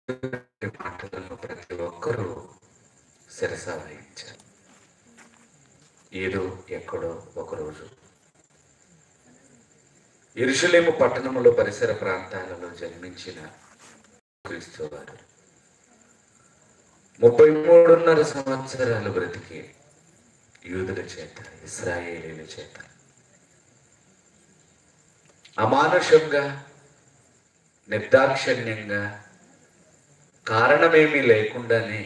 మాటలను ప్రతి ఒక్కరూ శిరస వహించారు ఏదో ఎక్కడో ఒకరోజు ఇరుషులేము పట్టణములో పరిసర ప్రాంతాలలో జన్మించిన క్రీస్తు వారు ముప్పై మూడున్నర సంవత్సరాలు బ్రతికి యూదుల చేత ఇస్రాయేలీల చేత అమానుషంగా నిర్దాక్షిణ్యంగా కారణమేమీ లేకుండానే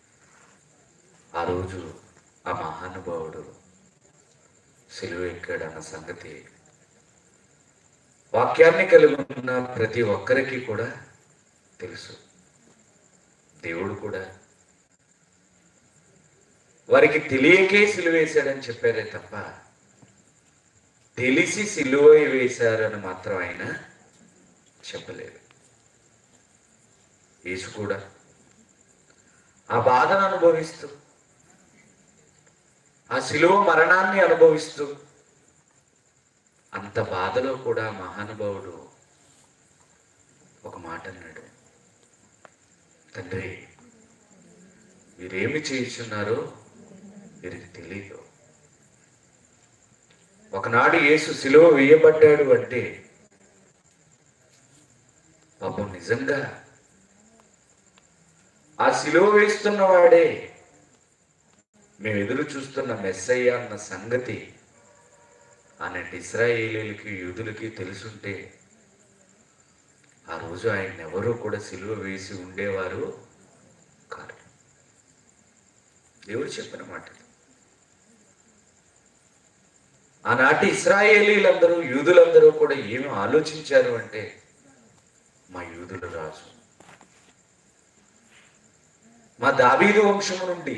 ఆ రోజు ఆ మహానుభావుడు సిలువ ఎక్కాడన్న సంగతి వాక్యాన్ని కలిగి ఉన్న ప్రతి ఒక్కరికి కూడా తెలుసు దేవుడు కూడా వారికి తెలియకే సిలువ వేశాడని చెప్పారే తప్ప తెలిసి సిలువ వేశారని మాత్రం ఆయన చెప్పలేదు యేసు కూడా ఆ బాధను అనుభవిస్తూ ఆ శిలువ మరణాన్ని అనుభవిస్తూ అంత బాధలో కూడా మహానుభావుడు ఒక మాట అన్నాడు తండ్రి మీరేమి చేయుచున్నారో వీరికి తెలియదు ఒకనాడు యేసు శిలువ వేయబడ్డాడు అంటే పాపం నిజంగా ఆ శిలువ వేస్తున్న వాడే మేము ఎదురు చూస్తున్న మెస్సయ్య అన్న సంగతి ఆనాటి ఇస్రాయేలీలకి యూదులకి తెలుసుంటే ఆ రోజు ఆయన ఎవరూ కూడా సిలువ వేసి ఉండేవారు కాదు దేవుడు చెప్పిన మాట ఇది. ఆనాటి ఇస్రాయేలీలందరూ యూదులందరూ కూడా ఏమి ఆలోచించారు అంటే మా యూదుల రాజు మా దావీదు వంశము నుండి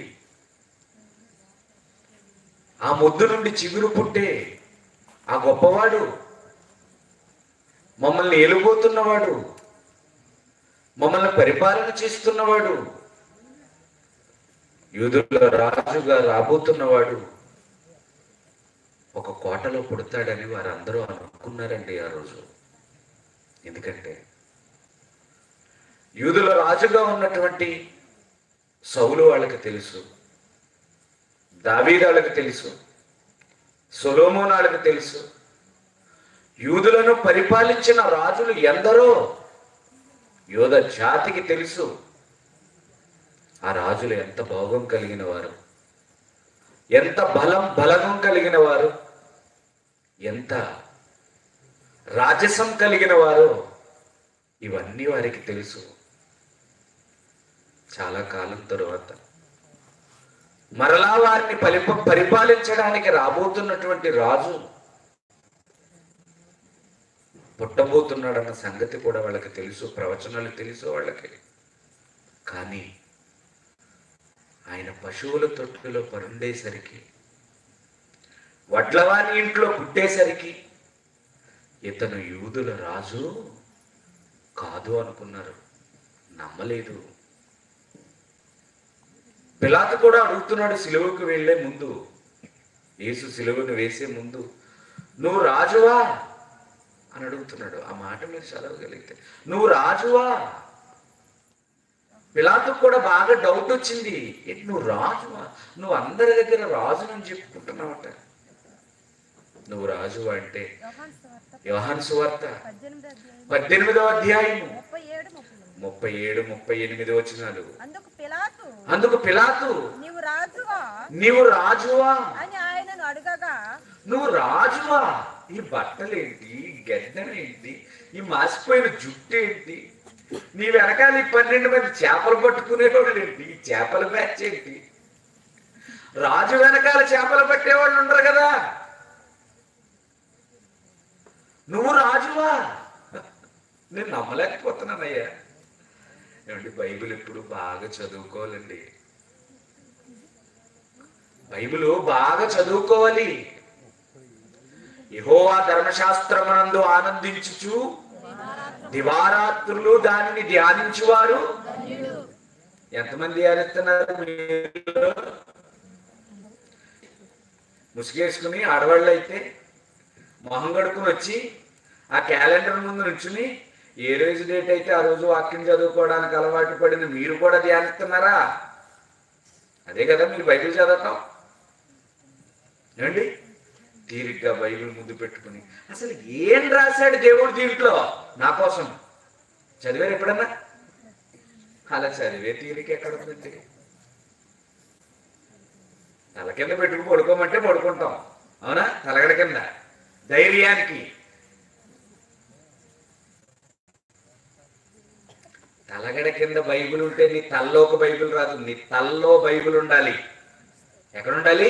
ఆ ముద్దు నుండి చిగురు పుట్టే ఆ గొప్పవాడు మమ్మల్ని ఏలుబోతున్నవాడు మమ్మల్ని పరిపాలన చేస్తున్నవాడు యూదుల రాజుగా రాబోతున్నవాడు ఒక కోటలో పుడతాడని వారందరూ అనుకున్నారండి ఆ రోజు ఎందుకంటే యూదుల రాజుగా ఉన్నటువంటి సౌలు వాళ్ళకి తెలుసు దావీదు వాళ్ళకి తెలుసు సొలోమోన్ వాళ్ళకి తెలుసు యూదులను పరిపాలించిన రాజులు ఎందరో యోధ జాతికి తెలుసు ఆ రాజులు ఎంత భోగం కలిగిన వారు ఎంత బలం బలగం కలిగిన వారు ఎంత రాజసం కలిగిన వారు ఇవన్నీ వారికి తెలుసు చాలా కాలం తరువాత మరలా వారిని పరిప పరిపాలించడానికి రాబోతున్నటువంటి రాజు పుట్టబోతున్నాడన్న సంగతి కూడా వాళ్ళకి తెలుసు ప్రవచనాలు తెలుసు వాళ్ళకి కానీ ఆయన పశువుల తొట్టులో పరుండేసరికి వడ్లవాని ఇంట్లో పుట్టేసరికి ఇతను యూదుల రాజు కాదు అనుకున్నారు నమ్మలేదు పిలాతు కూడా అడుగుతున్నాడు సిలువకు వెళ్ళే ముందు యేసు సిలువను వేసే ముందు నువ్వు రాజువా అని అడుగుతున్నాడు ఆ మాట మీరు చదవగలిగితే నువ్వు రాజువా పిలాతుకు కూడా బాగా డౌట్ వచ్చింది ఏంటి నువ్వు రాజువా నువ్వు అందరి దగ్గర రాజునని చెప్పుకుంటున్నావట నువ్వు రాజువా అంటే యోహాను సువార్త యోహాను సువార్త పద్దెనిమిది అధ్యాయం పద్దెనిమిదవ అధ్యాయము ముప్పై ఏడు ముప్పై ఎనిమిది. ముప్పై ఏడు ముప్పై ఎనిమిది వచనాలు అందుకు పిలాతు అందుకు పిలాతు నీవు రాజువా నీవు రాజువా అని ఆయనను అడగగా నువ్వు రాజువా ఈ బట్టలేంటి ఈ గెడ్డం ఏంటి ఈ మాసిపోయిన జుట్టు ఏంటి నీ వెనకాల ఈ పన్నెండు మంది చేపలు పట్టుకునేవాళ్ళు ఏంటి ఈ చేపల బ్యాచ్ ఏంటి రాజు వెనకాల చేపలు పట్టేవాళ్ళు ఉండరు కదా నువ్వు రాజువా నేను నమ్మలేకపోతున్నానయ్యా ఏమండి బైబిల్ ఎప్పుడు బాగా చదువుకోవాలండి బైబిల్ బాగా చదువుకోవాలి యెహోవా ధర్మశాస్త్రమునందు ఆనందించుచు దివారాత్రులు దానిని ధ్యానించువారు ఎంతమంది ధ్యానిస్తున్నారు మీలో? ముసుగేసుకుని ఆడవాళ్ళు అయితే మొహం కడుకుని వచ్చి ఆ క్యాలెండర్ ముందు నుంచుని ఏ రోజు డేట్ అయితే ఆ రోజు వాక్యం చదువుకోవడానికి అలవాటు పడిన మీరు కూడా ధ్యానిస్తున్నారా అదే కదా మీరు బైబిల్ చదవటం ఏమండి తీరిగ్గా బైబిల్ ముందు పెట్టుకుని అసలు ఏం రాశాడు దేవుడు దీంట్లో నా కోసం చదివారు ఎప్పుడన్నా అలా చదివే తీరిక ఎక్కడ ఉందండి తల కింద పెట్టుకుని పడుకోమంటే పడుకుంటాం అవునా తలగడ కింద ధైర్యానికి తలగడ కింద బైబిల్ ఉంటే నీ తల్లో ఒక బైబిల్ రాదు నీ తల్లో బైబిల్ ఉండాలి ఎక్కడ ఉండాలి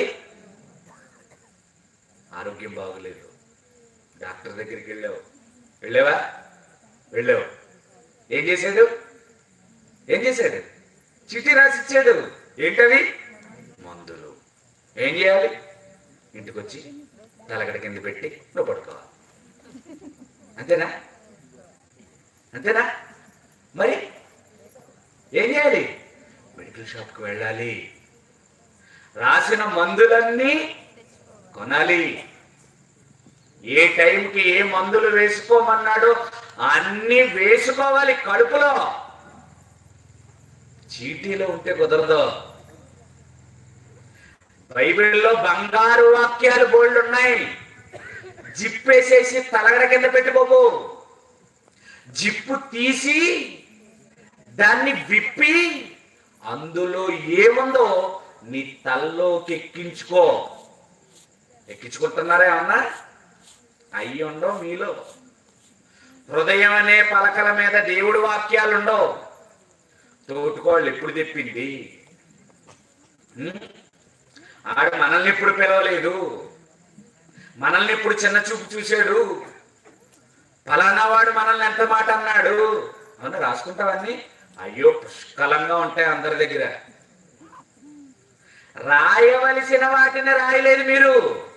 ఆరోగ్యం బాగోలేదు డాక్టర్ దగ్గరికి వెళ్ళావు వెళ్ళావా వెళ్ళావు ఏం చేశాడు ఏం చేశాడు చిట్టి రాసి ఇచ్చాడు ఏంటవి మందులు ఏం చేయాలి ఇంటికి వచ్చి తలగడ కింద పెట్టి నువ్వు పడుకోవాలి అంతేనా అంతేనా మరి ఏం చేయాలి మెడికల్ షాప్కి వెళ్ళాలి రాసిన మందులన్నీ కొనాలి ఏ టైంకి ఏ మందులు వేసుకోమన్నాడో అన్ని వేసుకోవాలి కడుపులో చీటీలో ఉంటే కుదరదు బైబిల్లో బంగారు వాక్యాలు బోల్డ్ ఉన్నాయి జిప్పేసేసి తలగడ కింద పెట్టుకోకు జిప్పు తీసి దాన్ని విప్పి అందులో ఏముందో నీ తల్లోకి ఎక్కించుకో ఎక్కించుకుంటున్నారా ఏమన్నా అయ్యి ఉండవు మీలో హృదయం అనే పలకల మీద దేవుడి వాక్యాలు ఉండవు తోటుకోళ్ళు ఎప్పుడు తెప్పింది ఉం? ఆడు మనల్ని ఎప్పుడు పిలవలేదు మనల్ని ఎప్పుడు చిన్న చూపు చూశాడు ఫలానా వాడు మనల్ని ఎంత మాట అన్నాడు అవును రాసుకుంటావన్నీ అయ్యో పుష్కలంగా ఉంటాయి అందరి దగ్గర రాయవలసిన వాటిని రాయలేదు మీరు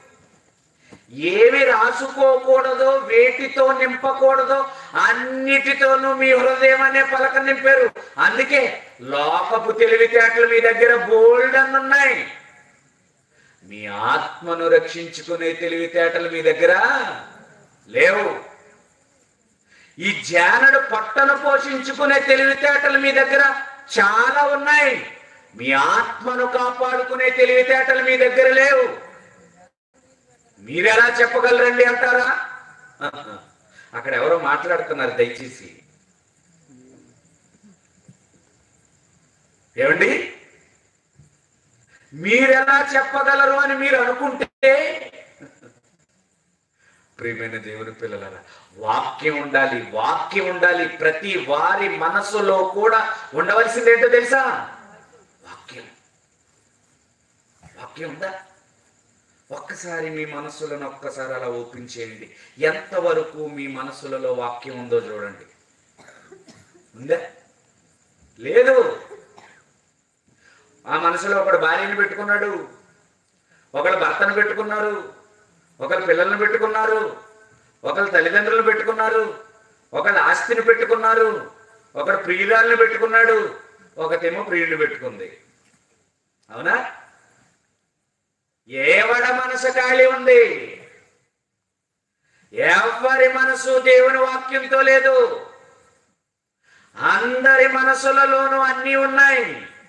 ఏవి రాసుకోకూడదో వేటితో నింపకూడదో అన్నిటితోనూ మీ హృదయం అనే పలక నింపారు అందుకే లోకపు తెలివితేటలు మీ దగ్గర బోల్డ్ అని ఉన్నాయి మీ ఆత్మను రక్షించుకునే తెలివితేటలు మీ దగ్గర లేవు ఈ జానడు పొట్టను పోషించుకునే తెలివితేటలు మీ దగ్గర చాలా ఉన్నాయి మీ ఆత్మను కాపాడుకునే తెలివితేటలు మీ దగ్గర లేవు మీరెలా చెప్పగలరండి అంటారా అక్కడ ఎవరో మాట్లాడుతున్నారు దయచేసి ఏమండి మీరెలా చెప్పగలరు అని మీరు అనుకుంటే ప్రియమైన దేవుని పిల్లలరా వాక్యం ఉండాలి వాక్యం ఉండాలి ప్రతి వారి మనసులో కూడా ఉండవలసింది ఏంటో తెలుసా వాక్యం వాక్యం ఉందా ఒక్కసారి మీ మనస్సులను ఒక్కసారి అలా ఓపెన్ చేయండి ఎంతవరకు మీ మనస్సులలో వాక్యం ఉందో చూడండి ఉందా లేదు ఆ మనసులో ఒకడు భార్యను పెట్టుకున్నాడు ఒకడు భర్తను పెట్టుకున్నారు ఒకరు పిల్లల్ని పెట్టుకున్నారు ఒకరు తల్లిదండ్రులను పెట్టుకున్నారు ఒకళ్ళు ఆస్తిని పెట్టుకున్నారు ఒకడు ప్రియురాలను పెట్టుకున్నాడు ఒకతేమో ప్రియుడిని పెట్టుకుంది అవునా ఏవడ మనసు ఖాళీ ఉంది ఎవరి మనసు దేవుని వాక్యంతో లేదు అందరి మనసులలోనూ అన్నీ ఉన్నాయి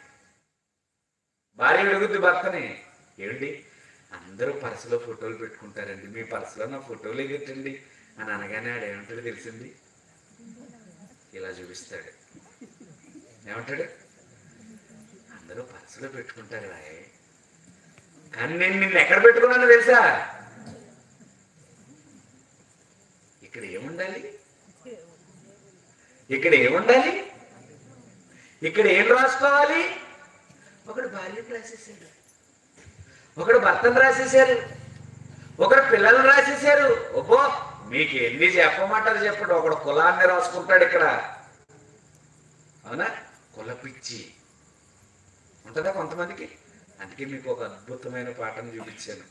భార్య అడుగుద్ది భర్తని ఏమిటి అందరూ పర్సులో ఫోటోలు పెట్టుకుంటారండి మీ పర్సులో నా ఫోటోలు ఎగట్టండి అని అనగానే ఆడు ఏమంటాడు తెలిసింది ఇలా చూపిస్తాడు ఏమంటాడు అందరూ పర్సులో పెట్టుకుంటారు రాయ్ కానీ నేను నిన్ను ఎక్కడ పెట్టుకున్నానో తెలుసా ఇక్కడ ఏముండాలి ఇక్కడ ఏముండాలి ఇక్కడ ఏం రాసుకోవాలి ఒకడు భార్యను రాసేసాడు ఒకడు భర్తను రాసేసారు ఒకడు పిల్లల్ని రాసేసారు ఓహో మీకు ఎన్ని చెప్పమంటారు చెప్పండి ఒకడు కులాన్ని రాసుకుంటాడు ఇక్కడ అవునా కుల పిచ్చి ఉంటుందా కొంతమందికి అందుకే మీకు ఒక అద్భుతమైన పాఠం చూపించాను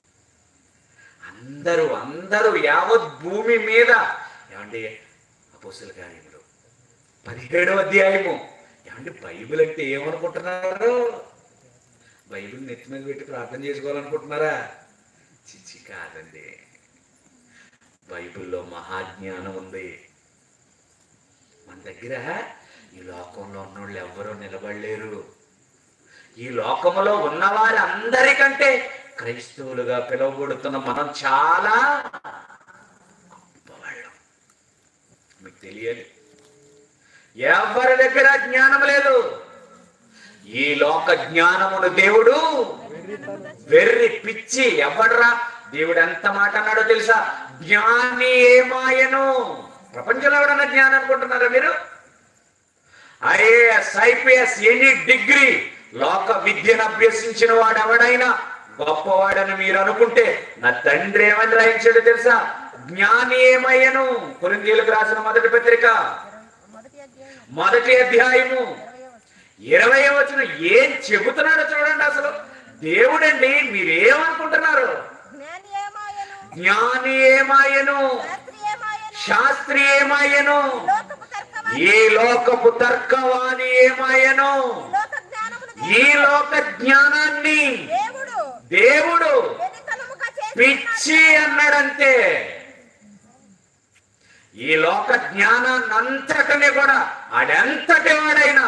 అందరూ అందరూ యావత్ భూమి మీద ఏమండి అపోస్తుల కార్యములు పదిహేడవ అధ్యాయము ఏమండి బైబిల్ అంటే ఏమనుకుంటున్నారు బైబిల్ నెత్తి మీద పెట్టి ప్రార్థన చేసుకోవాలనుకుంటున్నారా చిచ్చి కాదండి బైబిల్లో మహాజ్ఞానం ఉంది మన దగ్గర ఈ లోకంలో ఉన్నోళ్ళు ఎవ్వరూ నిలబడలేరు ఈ లోకములో ఉన్నవారి అందరికంటే క్రైస్తవులుగా పిలువబడుతున్న మనం చాలా గొప్పవాళ్ళం మీకు తెలియాలి ఎవరి దగ్గర జ్ఞానం లేదు ఈ లోక జ్ఞానమును దేవుడు వెర్రి పిచ్చి ఎవడ్రా దేవుడు ఎంత మాట అన్నాడో తెలుసా జ్ఞాని ఏమాయను ప్రపంచంలో ఎవడన్నా జ్ఞానం అనుకుంటున్నారా మీరు ఐఏఎస్ ఐపీఎస్ ఎనీ డిగ్రీ లోక విద్యను అభ్యసించిన వాడు ఎవడైనా గొప్పవాడని మీరు అనుకుంటే నా తండ్రి ఏమని రాయించాడు తెలుసా జ్ఞాని ఏమయ్యను కొరిందీలకు రాసిన మొదటి పత్రిక మొదటి అధ్యాయం మొదటి అధ్యాయము ఇరవై ఇరవై వచ్చిన ఏం చెబుతున్నాడో చూడండి అసలు దేవుడండి మీరేమనుకుంటున్నారు జ్ఞాని ఏమాయను జ్ఞాని ఏమాయను శాస్త్రి ఏమాయను శాస్త్రి ఏమాయను లోకపు తర్కమా ఈ లోకపు తర్కవాణి ఏమాయను లోక జ్ఞానమును ఈ లోక జ్ఞానాన్ని దేవుడు దేవుడు వెనుకలముగా చేసి పిచ్చి అన్నాడంతే ఈ లోక జ్ఞానాన్ని అంతటిని కూడా ఆడెంతటి వాడైనా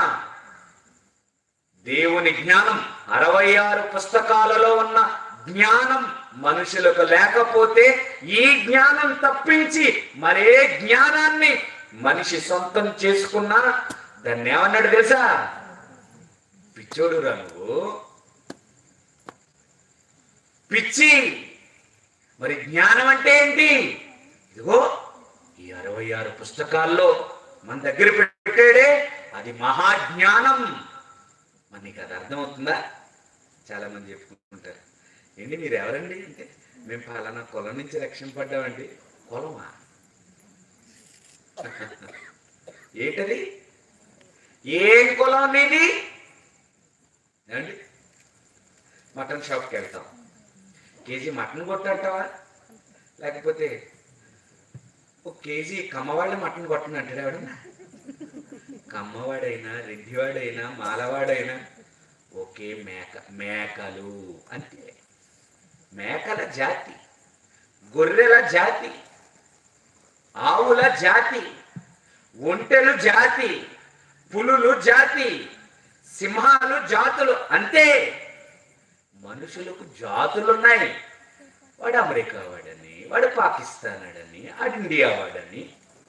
దేవుని జ్ఞానం అరవై ఆరు పుస్తకాలలో ఉన్న జ్ఞానం మనుషులకు లేకపోతే ఈ జ్ఞానం తప్పించి మరే జ్ఞానాన్ని మనిషి సొంతం చేసుకున్నా దాన్ని ఏమన్నాడు తెలుసా పిచ్చోడు రా నువ్వు పిచ్చి మరి జ్ఞానం అంటే ఏంటి ఇదిగో ఈ అరవై ఆరు పుస్తకాల్లో మన దగ్గర పెట్టాడే అది మహాజ్ఞానం మరి నీకు అది అర్థమవుతుందా చాలా మంది చెప్పుకుంటారు ఏంటి మీరు ఎవరండి అంటే మేము పలానా కులం నుంచి రక్షింపడ్డామండి కులమా ఏంటది ఏం కులం నీది ఏమండి మటన్ షాప్కి వెళ్తాం కేజీ మటన్ కొట్టంటావా లేకపోతే ఒక కేజీ కమ్మవాళ్ళ మటన్ కొట్టను అంటాడు ఎవడన్నా కమ్మవాడైనా రెడ్డివాడైనా మాలవాడైనా ఒకే మేక మేకలు అంతే మేకల జాతి గొర్రెల జాతి ఆవుల జాతి ఒంటెలు జాతి పులులు జాతి సింహాలు జాతులు అంతే మనుషులకు జాతులున్నాయి వాడు అమెరికా వాడని వాడు పాకిస్తాన్ వాడని వాడు ఇండియా వాడని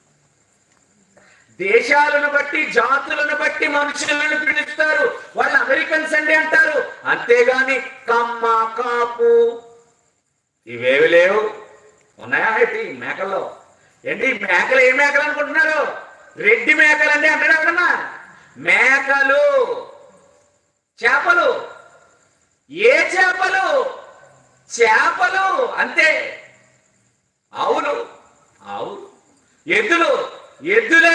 దేశాలను బట్టి జాతులను బట్టి మనుషులను పిలుస్తారు వాళ్ళు అమెరికన్స్ అండి అంటారు అంతేగాని కమ్మ కాపు ఇవేవి లేవు ఉన్నాయా ఏంటి మేకల్లో ఏంటి మేకలు ఏ మేకలు అనుకుంటున్నారు రెడ్డి మేకలు అండి అంటాడు ఎవడన్నా మేకలు చేపలు ఏ చేపలు చేపలు అంతే ఆవులు ఆవులు ఎద్దులు ఎద్దులే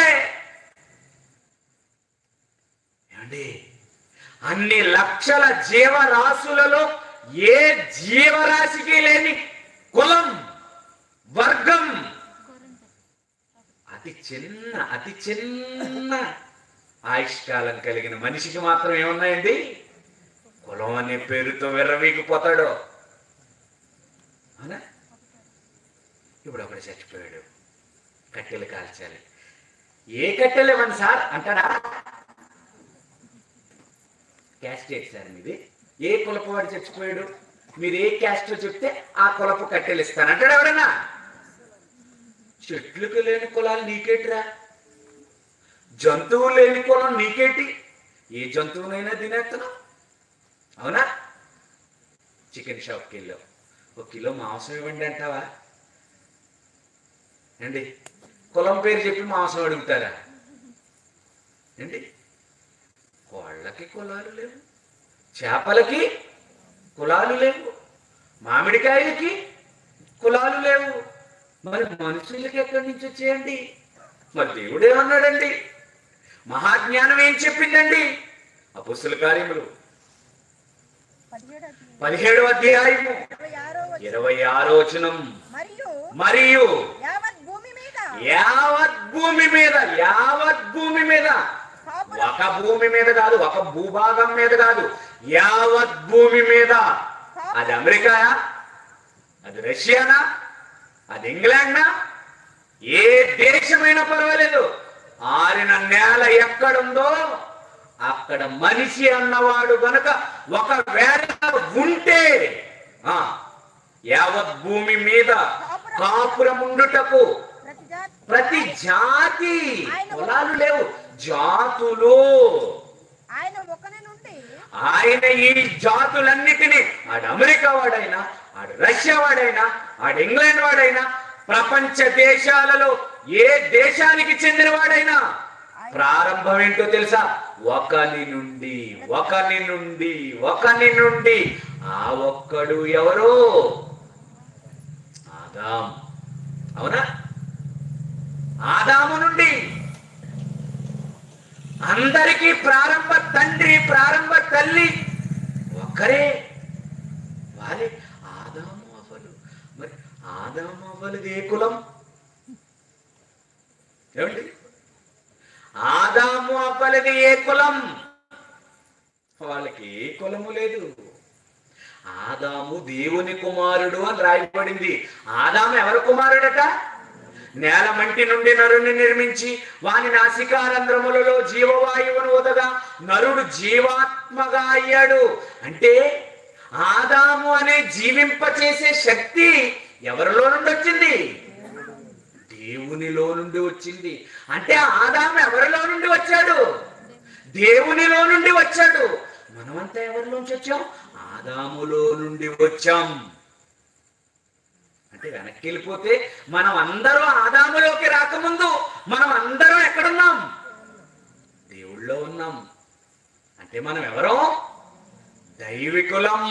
ఏమండి అన్ని లక్షల జీవరాశులలో ఏ జీవరాశికి లేని కులం వర్గం అతి చిన్న అతి చిన్న ఆయుష్కాలం కలిగిన మనిషికి మాత్రం ఏమున్నాయండి కులం అనే పేరుతో విర్రవీగిపోతాడు అవునా ఇప్పుడు ఒకడు చచ్చిపోయాడు కట్టెలు కాల్చాలి ఏ కట్టెలు ఇవ్వండి సార్ అంటాడా క్యాస్ట్ ఏంటి సార్ మీది ఏ కులపు వాడు చచ్చిపోయాడు మీరు ఏ క్యాస్ట్ చెప్తే ఆ కులపు కట్టెలు ఇస్తాను అంటాడు ఎవడన్నా చెట్లకు లేని కులాలు నీకేటిరా జంతువులు లేని కులం నీకేటి ఏ జంతువునైనా తినేస్తున్నావు అవునా చికెన్ షాప్కి వెళ్ళావు ఒక కిలో మాంసం ఇవ్వండి అంటావా ఏంటి కులం పేరు చెప్పి మాంసం అడుగుతారా ఏంటి కోళ్ళకి కులాలు లేవు చేపలకి కులాలు లేవు మామిడికాయలకి కులాలు లేవు మరి మనుషులకి ఎక్కడి నుంచి వచ్చేయండి మరి దేవుడు ఏమన్నాడండి మహాజ్ఞానం ఏం చెప్పిందండి అపుస్తుల కార్యములు పదిహేడు అధ్యాయం పదిహేడు అధ్యాయము ఇరవై ఆరో వచనం. ఇరవై ఆరో వచనం మరియు మరియు యావత్ భూమి మీద యావత్ భూమి మీద యావత్ భూమి మీద పాపుల ఒక భూమి మీద కాదు ఒక భూభాగం మీద కాదు యావత్ భూమి మీద అది అమెరికాయా అది రష్యానా అది ఇంగ్లాండ్నా ఏ దేశమైనా పర్వాలేదు ఆరిన నేల ఎక్కడుందో అక్కడ మనిషి అన్నవాడు గనుక ఒకవేళ ఉంటే ఆ యావత్ భూమి మీద కాపురముండుటకు ప్రతి జాతి ప్రతి జాతి పొలాలు లేవు జాతులు ఆయన ఒకని నుండి ఆయన ఈ జాతులన్నిటినీ ఆడు అమెరికా వాడైనా ఆడు రష్యా వాడైనా ఆడు ఇంగ్లాండ్ వాడైనా ప్రపంచ దేశాలలో ఏ దేశానికి చెందిన వాడైనా ప్రారంభం ఏంటో తెలుసా ఒకని నుండి ఒకని నుండి ఒకని నుండి ఆ ఒక్కడు ఎవరు ఆదాం అవునా ఆదాము నుండి అందరికీ ప్రారంభ తండ్రి ప్రారంభ తల్లి ఒక్కరే వారే ఆదాము అవ్వలు మరి ఆదాము అవ్వలది ఏ కులం ఏమండి ఆదాము అవ్వలది ఏ కులం వాళ్ళకి ఏ కులము లేదు ఆదాము దేవుని కుమారుడు అని రాయబడింది ఆదాము ఎవరి కుమారుడట నేల మంటి నుండి నరుని నిర్మించి వాని నాసికారంధ్రములలో జీవవాయువును వదగా నరుడు జీవాత్మగా అయ్యాడు అంటే ఆదాము అనే జీవింపచేసే శక్తి ఎవరిలో నుండి వచ్చింది దేవునిలో నుండి వచ్చింది అంటే ఆదాము ఎవరిలో నుండి వచ్చాడు దేవునిలో నుండి వచ్చాడు మనమంతా ఎవరిలోంచి వచ్చాం ఆదాములో నుండి వచ్చాం అంటే వెనక్కి వెళ్ళిపోతే మనం అందరూ ఆదాములోకి రాకముందు మనం అందరం ఎక్కడున్నాం దేవుళ్ళో ఉన్నాం అంటే మనం ఎవరో దైవికులం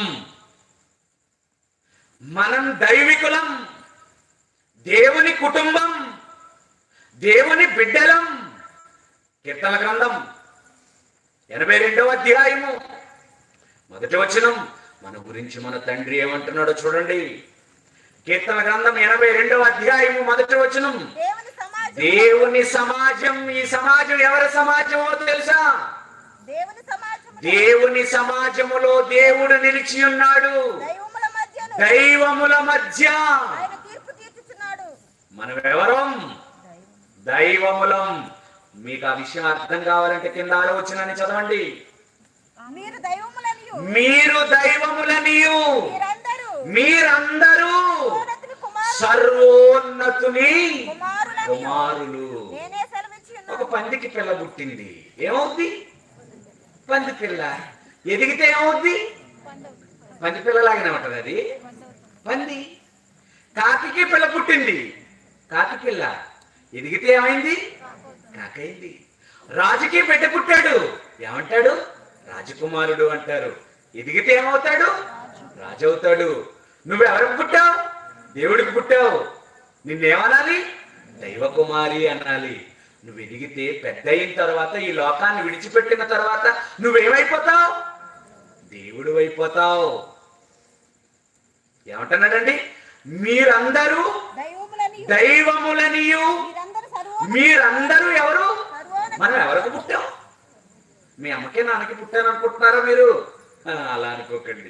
మనం దైవికులం దేవుని కుటుంబం దేవుని బిడ్డలం కీర్తన గ్రంథం ఎనభై రెండవ అధ్యాయము మొదటి వచనం మన గురించి మన తండ్రి ఏమంటున్నాడో చూడండి కీర్తన గ్రంథం ఎనభై రెండవ అధ్యాయము మొదటి వచనం దేవుని సమాజం దేవుని సమాజం ఈ సమాజం ఎవరి సమాజమో తెలుసా దేవుని సమాజం దేవుని సమాజములో దేవుడు నిలిచి ఉన్నాడు దైవముల మధ్యను దైవముల మధ్య ఆయన తీర్పు తీర్చుచున్నాడు మనం ఎవరం దైవం దైవములం మీకు ఆ విషయం అర్థం కావాలంటే కింద ఆలోచనని చదవండి మీరు దైవములనియు మీరు దైవములనియు మీరందరూ మీరందరూ సర్వోన్నతుని కుమారు సర్వోన్నతుని కుమారులనియు కుమారులు నేనే సెలవిచ్చి ఒక ఉన్నాను పందికి పిల్ల పుట్టింది ఏమవుద్ది పంది పిల్ల ఎదిగితే ఏమవుద్ది పంది పిల్లలాగానే ఉంటది అది పంది కాకికి పిల్ల పుట్టింది కాకి పిల్ల ఎదిగితే ఏమైంది కాకైంది రాజుకి బిడ్డ పుట్టాడు ఏమంటాడు రాజకుమారుడు అంటారు ఎదిగితే ఏమవుతాడు రాజు అవుతాడు నువ్వెవరికి పుట్టావు దేవుడికి పుట్టావు నిన్నేమనాలి దైవకుమారి అనాలి నువ్వు ఎదిగితే పెద్ద అయిన తర్వాత ఈ లోకాన్ని విడిచిపెట్టిన తర్వాత నువ్వేమైపోతావు దేవుడు అయిపోతావు ఏమంటున్నాడండి మీరందరూ దైవములనియు దైవములనియు మీరందరూ సర్వోన్నతుని మీరందరూ ఎవరు సర్వోన్నతుని మనం ఎవరికి పుట్టాం మీ అమ్మకి నాన్నకి పుట్టాను అనుకుంటున్నారా మీరు ఆ, అలా అనుకోకండి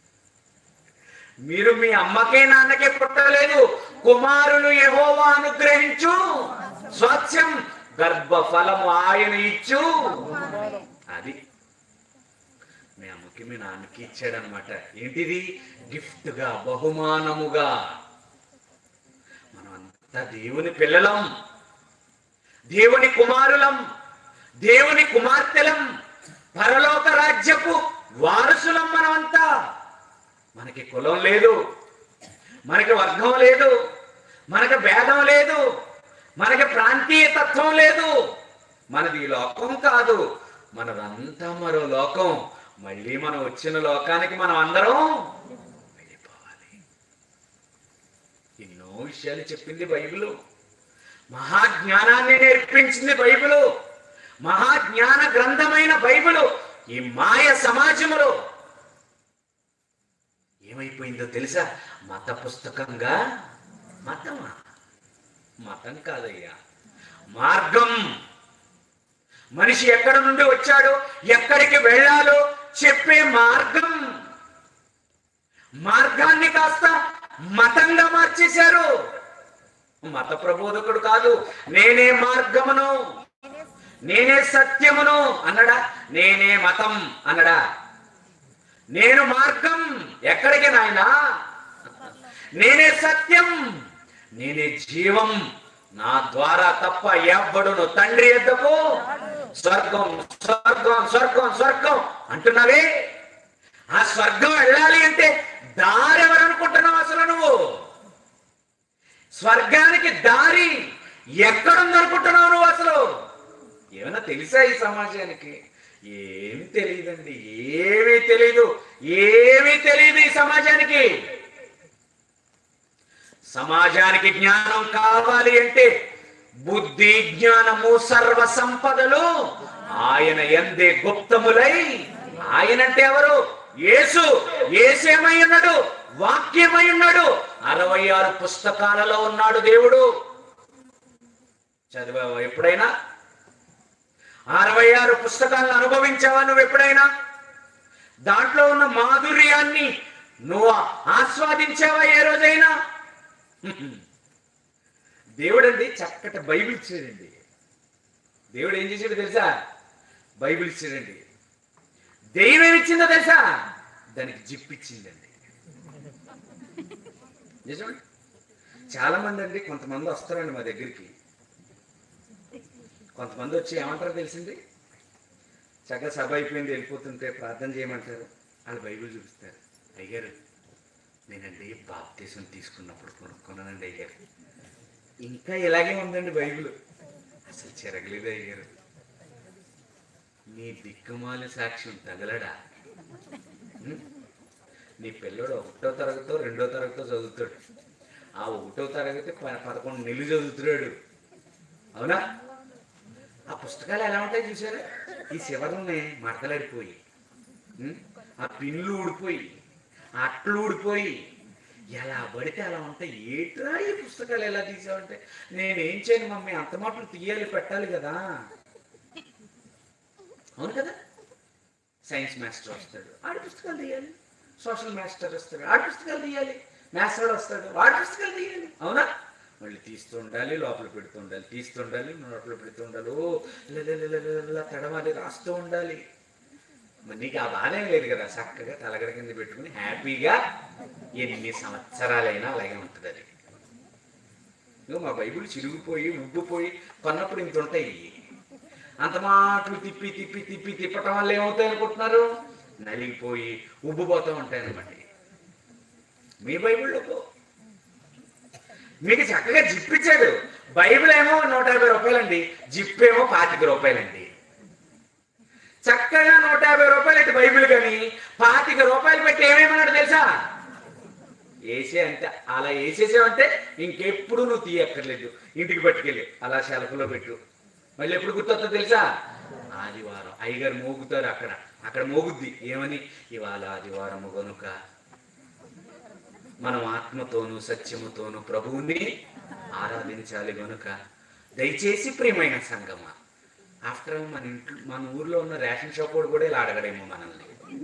మీరు మీ అమ్మకే నాన్నకే పుట్టలేదు కుమారులు యెహోవా అనుగ్రహించు స్వచ్ఛం గర్భ ఫలము ఆయన ఇచ్చు అది మీ అమ్మకి మీ నాన్నకి ఇచ్చాడనమాట ఏంటిది గిఫ్ట్ గా బహుమానముగా మనం అంతా దేవుని పిల్లలం దేవుని కుమారులం దేవుని కుమార్తెలం పరలోక రాజ్యపు వారసులం మనమంతా మనకి కులం లేదు మనకి వర్గం లేదు మనకి భేదం లేదు మనకి ప్రాంతీయ తత్వం లేదు మనది ఈ లోకం కాదు మనదంతా మరో లోకం మళ్ళీ మనం వచ్చిన లోకానికి మనం అందరం వెళ్ళిపోవాలి ఎన్నో విషయాలు చెప్పింది బైబిల్ మహాజ్ఞానాన్ని నేర్పించింది బైబిలు మహాజ్ఞాన గ్రంథమైన బైబిలు ఈ మాయ సమాజములో ఏమైపోయిందో తెలుసా మత పుస్తకంగా మతమా మతం కాదయ్యా మార్గం మనిషి ఎక్కడ నుండి వచ్చాడో ఎక్కడికి వెళ్ళాలో చెప్పే మార్గం మార్గాన్ని కాస్త మతంగా మార్చేశారు మత ప్రబోధకుడు కాదు నేనే మార్గమును నేనే సత్యమును అన్నడా నేనే మతం అన్నడా నేను మార్గం ఎక్కడికి నాయనా నేనే సత్యం నేనే జీవం నా ద్వారా తప్ప ఎవ్వడును తండ్రి ఎద్దకు స్వర్గం స్వర్గం స్వర్గం స్వర్గం అంటున్నావే ఆ స్వర్గం వెళ్ళాలి అంటే దారి ఎవరు అనుకుంటున్నావు అసలు నువ్వు స్వర్గానికి దారి ఎక్కడుందనుకుంటున్నావు నువ్వు అసలు ఏమైనా తెలుసా ఈ సమాజానికి ఏమి తెలియదండి ఏమీ తెలియదు ఏమీ తెలియదు ఈ సమాజానికి సమాజానికి జ్ఞానం కావాలి అంటే బుద్ధి జ్ఞానము సర్వ సంపదలు ఆయన ఎందే గుప్తములై ఆయన అంటే ఎవరు యేసు ఏసేమై ఉన్నాడు వాక్యమై ఉన్నాడు అరవై ఆరు పుస్తకాలలో ఉన్నాడు దేవుడు చదివావా ఎప్పుడైనా అరవై ఆరు పుస్తకాలను అనుభవించావా నువ్వు ఎప్పుడైనా దాంట్లో ఉన్న మాధుర్యాన్ని నువ్వు ఆస్వాదించావా ఏ రోజైనా దేవుడండి చక్కటి బైబిల్ ఇచ్చాడండి దేవుడు ఏం చేశాడు తెలుసా బైబిల్ ఇచ్చాడండి దెయ్యం ఏమి ఇచ్చిందో తెలుసా దానికి జిప్ ఇచ్చిందండి నిజమండి చాలా మంది అండి కొంతమంది వస్తారండి మా దగ్గరికి కొంతమంది వచ్చి ఏమంటారో తెలిసింది చక్కగా సభ అయిపోయింది వెళ్ళిపోతుంటే ప్రార్థన చేయమంటారు వాళ్ళు బైబిల్ చూపిస్తారు అయ్యారు నేనండి బాప్తీసం తీసుకున్నప్పుడు కొనుక్కున్నానండి అయ్యారు ఇంకా ఇలాగే ఉందండి బైబిల్ అసలు చెరగలేదు అయ్యారు నీ దిక్కుమాలి సాక్ష్యం తగలడా ఉం? నీ పిల్లడు ఒకటో తరగతో రెండో తరగతో చదువుతాడు ఆ ఒకటో తరగతి ప- పదకొండు నెలలు చదువుతున్నాడు అవునా ఆ పుస్తకాలు ఎలా ఉంటాయి చూసారా ఈ శివరుల్ని మడతలాడిపోయి ఉం? ఆ పిన్లు ఊడిపోయి ఆ అట్లు ఊడిపోయి ఎలా పడితే అలా ఉంటాయి ఏట్రా ఈ పుస్తకాలు ఎలా తీసావంటే నేనేం చేయను మమ్మీ అంత మాటలు తీయాలి పెట్టాలి కదా అవును కదా సైన్స్ మాస్టర్ వస్తాడు ఆడి పుస్తకాలు తీయాలి సోషల్ మాస్టర్ వస్తాడు ఆడి పుస్తకాలు తీయాలి మ్యాథ్స్ వాడు వస్తాడు వాడి పుస్తకాలు తీయాలి అవునా మళ్ళీ తీస్తూ ఉండాలి లోపల పెడుతూ ఉండాలి తీస్తూ ఉండాలి లోపల పెడుతూ ఉండాలి ఓ లలలలలల తడవాలి రాస్తూ ఉండాలి మరి నీకు ఆ బాధ ఏం లేదు కదా చక్కగా తలగడ కింద పెట్టుకుని హ్యాపీగా ఎన్ని సంవత్సరాలైనా అలాగే ఉంటుంది అది ఇగో మా బైబిల్ చిరిగిపోయి ఉబ్బిపోయి కొన్నప్పుడు ఇంత ఉంటాయి అంత మాటలు తిప్పి తిప్పి తిప్పి తిప్పటం వల్ల ఏమవుతాయి అనుకుంటున్నారు నలిగిపోయి ఉబ్బిపోతూ ఉంటాయి అనమాట మీ బైబిల్లో పో. మీకు చక్కగా జిప్ ఇచ్చాడు బైబిల్ ఏమో నూట యాభై రూపాయలండి జిప్ ఏమో పాతిక రూపాయలండి చక్కగా నూట యాభై రూపాయలు అయితే బైబిల్ కానీ పాతిక రూపాయలు పెట్టి ఏమేమన్నాడు తెలుసా వేసే అంటే అలా వేసేసావంటే ఇంకెప్పుడు నువ్వు తీయక్కర్లేదు ఇంటికి పట్టుకెళ్ళి అలా షెల్ఫ్లో పెట్టు మళ్ళీ ఎప్పుడు గుర్తొస్తుందో తెలుసా ఆదివారం అయ్యగారు మోగుతారు అక్కడ అక్కడ మోగుద్ది ఏమని ఇవాళ ఆదివారం గనుక మనం ఆత్మతోనూ సత్యముతోనూ ప్రభువుని ఆరాధించాలి గనుక దయచేసి ప్రియమైన సంగమ ఆఫ్టర్ ఆల్ మన ఇంట్లో మన ఊర్లో ఉన్న రేషన్ షాప్ వాడు కూడా ఇలా అడగడేమో మనల్ని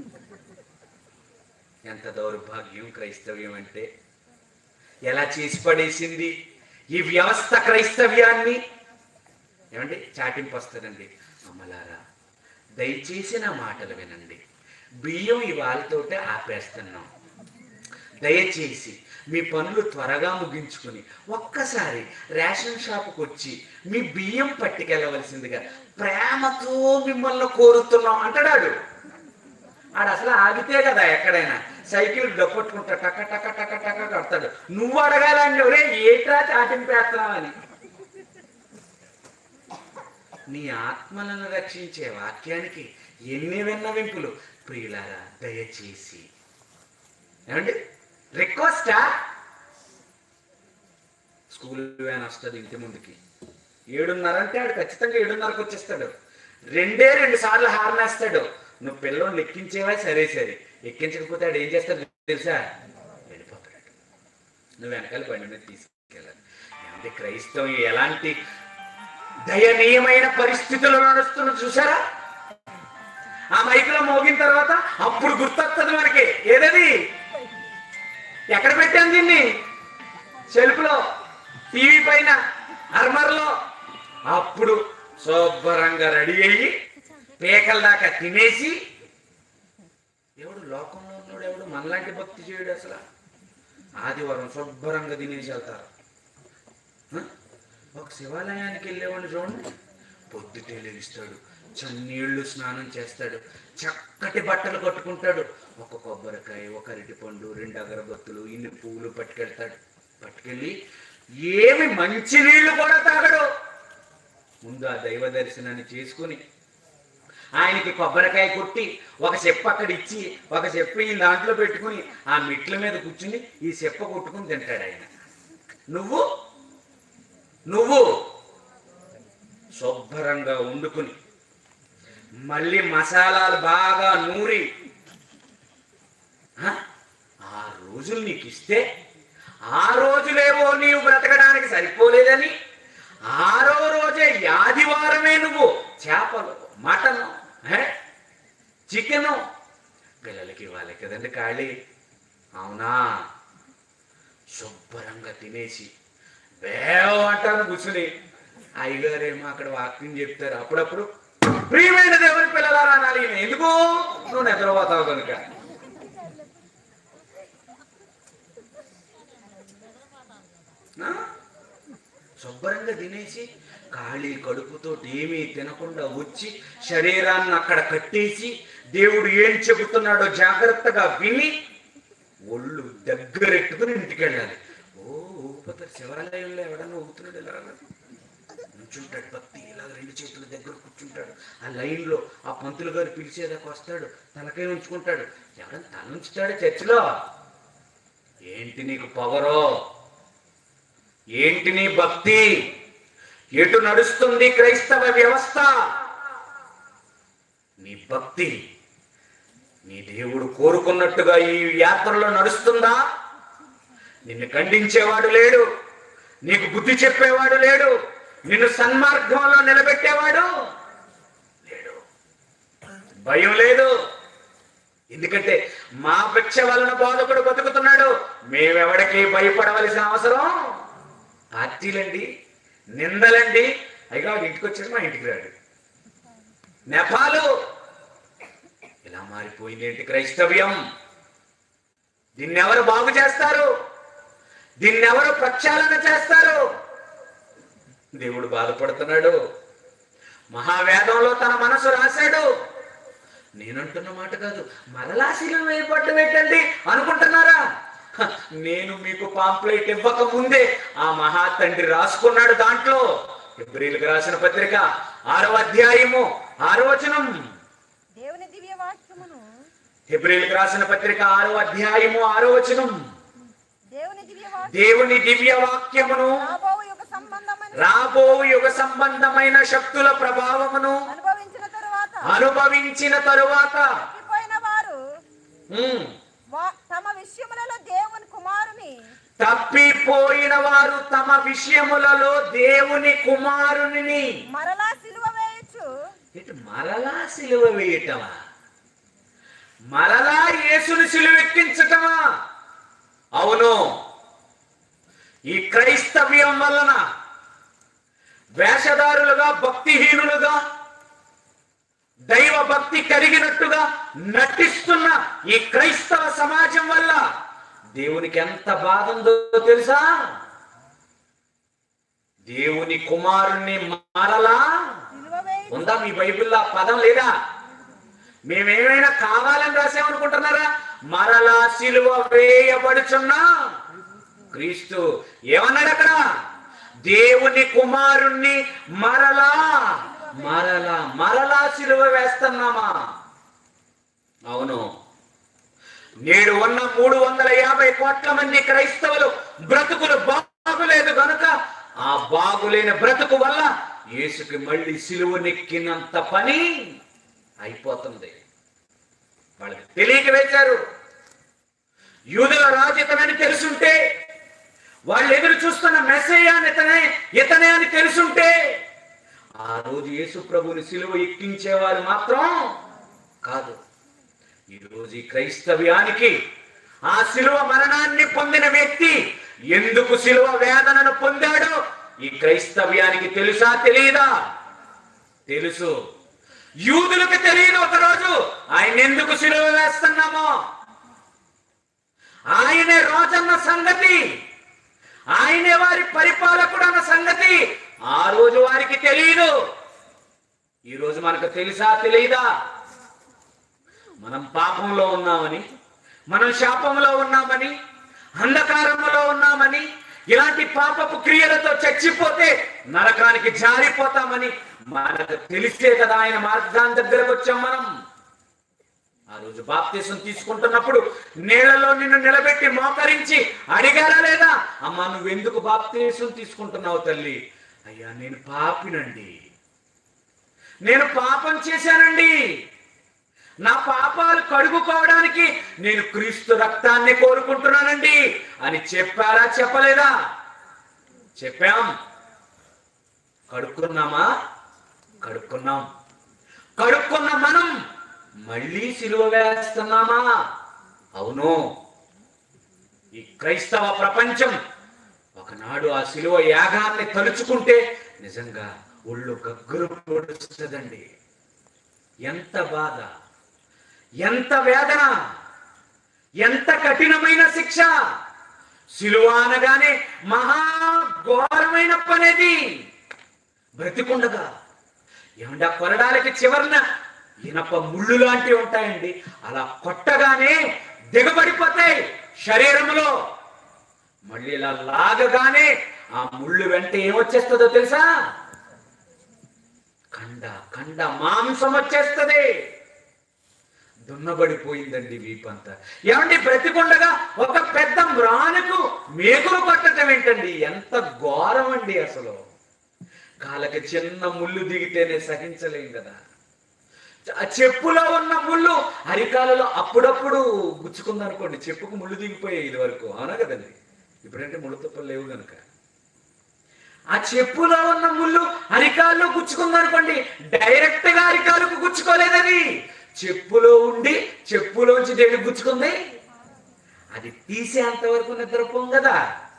ఎంత దౌర్భాగ్యం క్రైస్తవ్యం అంటే ఎలా చేసి పడేసింది ఈ వ్యవస్థ క్రైస్తవ్యాన్ని ఏమండి చాటింపు వస్తుందండి అమ్మలారా దయచేసి నా మాటలు వినండి బియ్యం ఇవాళతోటే ఆపేస్తున్నాం దయచేసి మీ పనులు త్వరగా ముగించుకుని ఒక్కసారి రేషన్ షాపుకి వచ్చి మీ బియ్యం పట్టుకెళ్ళవలసిందిగా ప్రేమతో మిమ్మల్ని కోరుతున్నాం అంటాడు ఆడు అసలు ఆగితే కదా ఎక్కడైనా సైకిల్ డప్పట్టుకుంటా టక టక టక టక కడతాడు నువ్వు అడగాలని ఒరే ఏట్రా చాటింపేస్తున్నావని నీ ఆత్మలను రక్షించే వాక్యానికి ఎన్ని విన్నవింపులు ప్రియులారా దయచేసి ఏమండి రిక్వెస్టా స్కూల్ వ్యాన్ వస్తుంది ఇంటి ముందుకి ఏడున్నర అంటే ఆడు ఖచ్చితంగా ఏడున్నరకు వచ్చేస్తాడు రెండే రెండు సార్లు హార్న్ వేస్తాడు నువ్వు పిల్లని ఎక్కించేవా సరే సరే ఎక్కించకపోతే ఆడు ఏం చేస్తాడు తెలుసా వెళ్ళిపోతాడు నువ్వు వెనకాల బండి మీద తీసుకెళ్ళాలి ఏమంటే క్రైస్తవం ఎలాంటి దయనీయమైన పరిస్థితుల్లో నడుస్తున్న చూసారా ఆ మైకులో మోగిన తర్వాత అప్పుడు గుర్తొస్తుంది మనకి ఏదది ఎక్కడ పెట్టాను దీన్ని షెల్ఫ్లో టీవీ పైన అర్మర్లో అప్పుడు శుభ్రంగా రెడీ అయ్యి పేకల దాకా తినేసి ఎవడు లోకంలో ఉన్నాడు ఎవడు మనలాంటి భక్తి చేయడు అసలు ఆదివారం శుభ్రంగా తినేసి వెళ్తారు హ? ఒక శివాలయానికి వెళ్ళేవాడిని చూడండి పొద్దుటే లేస్తాడు చన్నీళ్లు స్నానం చేస్తాడు చక్కటి బట్టలు కట్టుకుంటాడు ఒక కొబ్బరికాయ ఒక అరటి పండు రెండు అగరబత్తులు ఇన్ని పువ్వులు పట్టుకెళ్తాడు పట్టుకెళ్ళి ఏమి మంచి నీళ్లు కూడా తాగడు ముందు ఆ దైవ దర్శనాన్ని చేసుకుని ఆయనకి కొబ్బరికాయ కొట్టి ఒక చెప్ప అక్కడ ఇచ్చి ఒక చెప్ప ఈ దాంట్లో పెట్టుకుని ఆ మెట్ల మీద కూర్చుని ఈ చెప్ప కొట్టుకుని తింటాడు ఆయన నువ్వు నువ్వు శుభ్రంగా వండుకుని మళ్ళీ మసాలాలు బాగా నూరి ఆ? ఆ రోజులు నీకు ఇస్తే ఆ రోజులేవో నీవు బ్రతకడానికి సరిపోలేదని ఆరో రోజే ఆదివారమే నువ్వు చేపలు మటను చికెను పిల్లలకి ఇవ్వాలి కదండి ఖాళీ అవునా శుభ్రంగా తినేసి వేవంటాను కూర్చుని అయ్యగారేమో అక్కడ వాక్యం చెప్తారు అప్పుడప్పుడు ప్రియమైన దేవుని పిల్లలారా అనాలి ఈయన. ఎందుకు నువ్వు నిద్రపోతావు కనుక ఆ? శుభ్రంగా తినేసి ఖాళీ కడుపుతో ఏమీ తినకుండా వచ్చి శరీరాన్ని అక్కడ కట్టేసి దేవుడు ఏం చెబుతున్నాడో జాగ్రత్తగా విని ఒళ్ళు దగ్గరెట్టుకుని ఇంటికి వెళ్ళాలి ఓ ఊపితే శివాలయంలో ఎవడన్నా ఊగుతున్నాడు ఇలా నుంచుంటాడు భక్తి ఇలా రెండు చేతుల దగ్గర కూర్చుంటాడు ఆ లైన్లో ఆ పంతులు గారు పిలిచేదాకా వస్తాడు తలకై ఉంచుకుంటాడు ఎవడన్నా తల ఉంచుతాడు చర్చిలో ఏంటి నీకు పొగరో ఏంటి నీ భక్తి ఎటు నడుస్తుంది క్రైస్తవ వ్యవస్థ నీ భక్తి నీ దేవుడు కోరుకున్నట్టుగా ఈ యాత్రలో నడుస్తుందా నిన్ను ఖండించేవాడు లేడు నీకు బుద్ధి చెప్పేవాడు లేడు నిన్ను సన్మార్గంలో నిలబెట్టేవాడు లేడు భయం లేదు ఎందుకంటే మా భిక్ష వలన బోధకుడు బతుకుతున్నాడు మేమెవడికి భయపడవలసిన అవసరం పార్టీలండి నిందలండి అయిగా వాడు ఇంటికి వచ్చాడు మా ఇంటికి రాడు నెపాలు ఇలా మారిపోయింది ఏంటి క్రైస్తవ్యం దీన్ని ఎవరు బాగు చేస్తారు దీన్ని ఎవరు ప్రక్షాళన చేస్తారు దేవుడు బాధపడుతున్నాడు మహావేదంలో తన మనసు రాశాడు నేనంటున్న మాట కాదు మరలా శిలువ వేయబడ్డం ఏంటండి అనుకుంటున్నారా హ, నేను మీకు పాంప్లెట్ ఇవ్వక ముందే ఆ మహా తండ్రి రాసుకున్నాడు దాంట్లో ఎబ్రిల్కి రాసిన పత్రిక ఆరో అధ్యాయము ఆరో వచనం దేవుని దివ్య వాక్యమును ఎబ్రిల్కి రాసిన పత్రిక ఆరో అధ్యాయము ఆరో వచనం దేవుని దివ్య వాక్యం దేవుని దివ్య వాక్యమును రాబో యుగ సంబంధమైన రాబో యుగ సంబంధమైన శక్తుల ప్రభావమును అనుభవించిన తరువాత అనుభవించిన తరువాత తప్పిపోయిన వారు ఉమ్, వా- తమ విషయములలో దేవుని కుమారుని తప్పిపోయిన వారు తమ విషయములలో దేవుని కుమారుని మరలా సిలువ వేయచ్చు ఇటు మరలా సిలువ వేయటమా మరలా యేసుని సిలువెక్కించటమా అవును ఈ క్రైస్తవ్యం వలన వేషధారులుగా భక్తిహీనులుగా దైవ భక్తి కలిగినట్టుగా నటిస్తున్న ఈ క్రైస్తవ సమాజం వల్ల దేవునికి ఎంత బాధ ఉందో తెలుసా దేవుని కుమారుణ్ణి మరలా సిలువ వేయచ్చు ఉందా మీ బైబిల్లో ఆ పదం లేదా మేమేమైనా కావాలని రాసామనుకుంటున్నారా మరలా సిలువ వేయబడుచున్నా క్రీస్తు ఏమన్నాడు అక్కడ దేవుని కుమారుణ్ణి మరలా మరలా మరలా సిలువ వేస్తున్నామా అవును నేడు ఉన్న మూడు వందల యాభై కోట్ల మంది క్రైస్తవులు బ్రతుకులు బాగులేదు కనుక ఆ బాగులేని బ్రతుకు వల్ల యేసుకి మళ్ళీ సిలువనెక్కినంత పని అయిపోతుంది వాళ్ళకి తెలియక వేశారు యూదుల రాజు ఇతనని తెలుసుంటే వాళ్ళు ఎదురు చూస్తున్న మెసేజ్ అని ఇతనే ఇతనే అని తెలుసుంటే ఆ రోజు యేసు ప్రభుని సిలువ ఎక్కించేవారు మాత్రం కాదు ఈరోజు ఈ క్రైస్తవ్యానికి ఆ శిలువ మరణాన్ని పొందిన వ్యక్తి ఎందుకు శిలువ వేదనను పొందాడో ఈ క్రైస్తవ్యానికి తెలుసా తెలియదా తెలుసు యూదులకు తెలియదు ఒకరోజు ఆయన ఎందుకు సిలువ వేస్తున్నామో ఆయనే రోజన్న సంగతి ఆయనే వారి పరిపాలకుడు అన్న సంగతి ఆ రోజు వారికి తెలియదు ఈ రోజు మనకు తెలుసా తెలియదా మనం పాపంలో ఉన్నామని మనం శాపంలో ఉన్నామని అంధకారంలో ఉన్నామని ఇలాంటి పాపపు క్రియలతో చచ్చిపోతే నరకానికి జారిపోతామని మనకు తెలిసే కదా ఆయన మార్గాన్ని దగ్గరకు వచ్చాం మనం ఆ రోజు బాప్తీసం తీసుకుంటున్నప్పుడు నీళ్లలో నిన్ను నిలబెట్టి మోకరించి అడిగారా లేదా అమ్మా నువ్వెందుకు బాప్తీసం తీసుకుంటున్నావు తల్లి అయ్యా నేను పాపినండి నేను పాపం చేశానండి నా పాపాలు కడుగుకోవడానికి నేను క్రీస్తు రక్తాన్ని కోరుకుంటున్నానండి అని చెప్పారా చెప్పలేదా చెప్పాం కడుక్కున్నామా కడుక్కున్నాం కడుక్కున్న మనం మళ్ళీ సిలువ వేస్తున్నామా అవును ఈ క్రైస్తవ ప్రపంచం ఒకనాడు ఆ సిలువ యాగాన్ని తలుచుకుంటే నిజంగా ఒళ్ళు గగ్గురు పొడుస్తుందండి ఎంత బాధ ఎంత వేదన ఎంత కఠినమైన శిక్ష సిలువ అనగానే మహా ఘోరమైన పనేది బ్రతికుండగా ఏమంటే ఆ కొరడాలకి చివరన ఇనప ముళ్ళు లాంటివి ఉంటాయండి అలా కొట్టగానే దిగబడిపోతాయి శరీరంలో మళ్ళీ ఇలా లాగగానే ఆ ముళ్ళు వెంట ఏమొచ్చేస్తుందో తెలుసా కండ కండ మాంసం వచ్చేస్తుంది దున్నబడిపోయిందండి వీపంతా ఏమండి బ్రతికుండగా ఒక పెద్ద మ్రానుకు మేకులు కొట్టడం ఏంటండి ఎంత ఘోరం అండి అసలు కాళ్ళకి చిన్న ముళ్ళు దిగితేనే సహించలేం కదా ఆ చెప్పులో ఉన్న ముళ్ళు అరికాలలో అప్పుడప్పుడు గుచ్చుకుందనుకోండి చెప్పుకు ముళ్ళు దిగిపోయాయి ఇది వరకు అవునా కదండి ఇప్పుడంటే ముళ్ళు తుప్పలు లేవు కనుక ఆ చెప్పులో ఉన్న ముళ్ళు అరికాల్లో గుచ్చుకుందనుకోండి డైరెక్ట్ గా అరికాలకు గుచ్చుకోలేదని చెప్పులో ఉండి చెప్పులోంచి దేనికి గుచ్చుకుంది అది తీసేంత వరకు నిద్రపోం కదా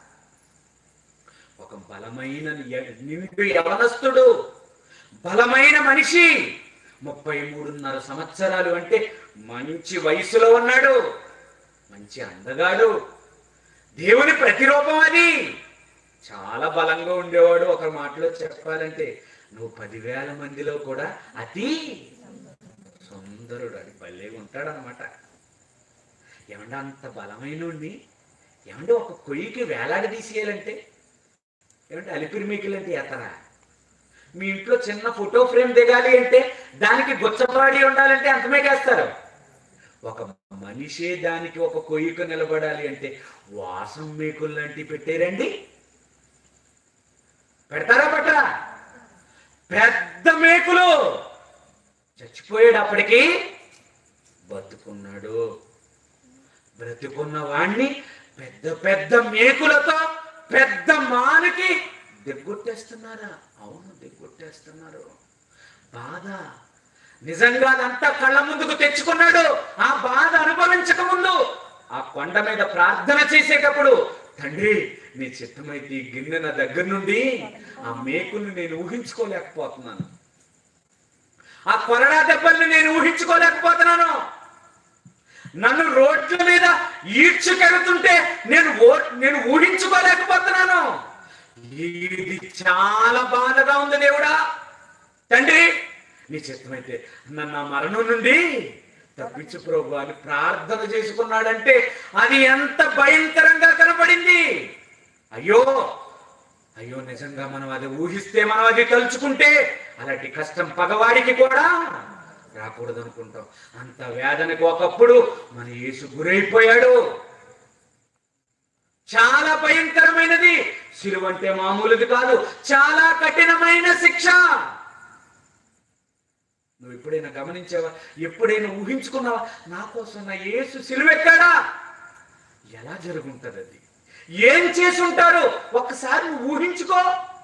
ఒక బలమైన య- నిండు యవనస్తుడు బలమైన మనిషి ముప్పై మూడున్నర సంవత్సరాలు అంటే మంచి వయసులో ఉన్నాడు మంచి అందగాడు దేవుని ప్రతిరూపం అది చాలా బలంగా ఉండేవాడు ఒక మాటలో చెప్పాలంటే నువ్వు పదివేల మందిలో కూడా అతి సుందరుడు అది భలేగా ఉంటాడు అనమాట ఏమంటే అంత బలమైన ఏమంటే ఒక కొయ్యికి వేలాడదీసేయాలంటే ఏమంటే అలిపిరి మీకులంటే ఎత్తరా మీ ఇంట్లో చిన్న ఫోటో ఫ్రేమ్ దిగాలి అంటే దానికి గుచ్చపాడి ఉండాలంటే ఎంత మేకేస్తారు ఒక మనిషే దానికి ఒక కొయ్యకు నిలబడాలి అంటే వాసం మేకులు లాంటివి పెట్టారండి పెడతారా పట్టరా పెద్ద మేకులు చచ్చిపోయాడు అప్పటికి బతుకున్నాడు బ్రతుకున్న వాణ్ణి పెద్ద పెద్ద మేకులతో పెద్ద మానికి దిగ్గొట్టేస్తున్నారా అవును దిగ్గొట్టేస్తున్నారు బాధ నిజంగా అదంతా కళ్ళ ముందుకు తెచ్చుకున్నాడు ఆ బాధ అనుభవించక ముందు ఆ కొండ మీద ప్రార్థన చేసేటప్పుడు తండ్రి నీ చిత్తమైతే ఈ గిన్నె నా దగ్గర నుండి ఆ మేకుల్ని నేను ఊహించుకోలేకపోతున్నాను ఆ కొరడా దెబ్బల్ని నేను ఊహించుకోలేకపోతున్నాను నన్ను రోడ్ల మీద ఈడ్చుకెడుతుంటే నేను ఓ- నేను ఊహించుకోలేకపోతున్నాను ఇది చాలా బాధగా ఉంది దేవుడా తండ్రి నీ చిత్తమైతే నన్ను ఆ మరణం నుండి తప్పించు ప్రభు అని ప్రార్థన చేసుకున్నాడంటే అది ఎంత భయంకరంగా కనపడింది అయ్యో అయ్యో నిజంగా మనం అది ఊహిస్తే మనం అది తలుచుకుంటే అలాంటి కష్టం పగవాడికి కూడా రాకూడదు అనుకుంటాం అంత వేదనకు ఒకప్పుడు మన యేసు గురైపోయాడు చాలా భయంకరమైనది సిలువ అంటే మామూలుది కాదు చాలా కఠినమైన శిక్ష నువ్వు ఎప్పుడైనా గమనించావా ఎప్పుడైనా ఊహించుకున్నావా నా కోసం నా యేసు సిలువెక్కాడా ఎలా జరుగుంటది అది ఏం చేసి ఉంటారు ఒక్కసారి నువ్వు ఊహించుకో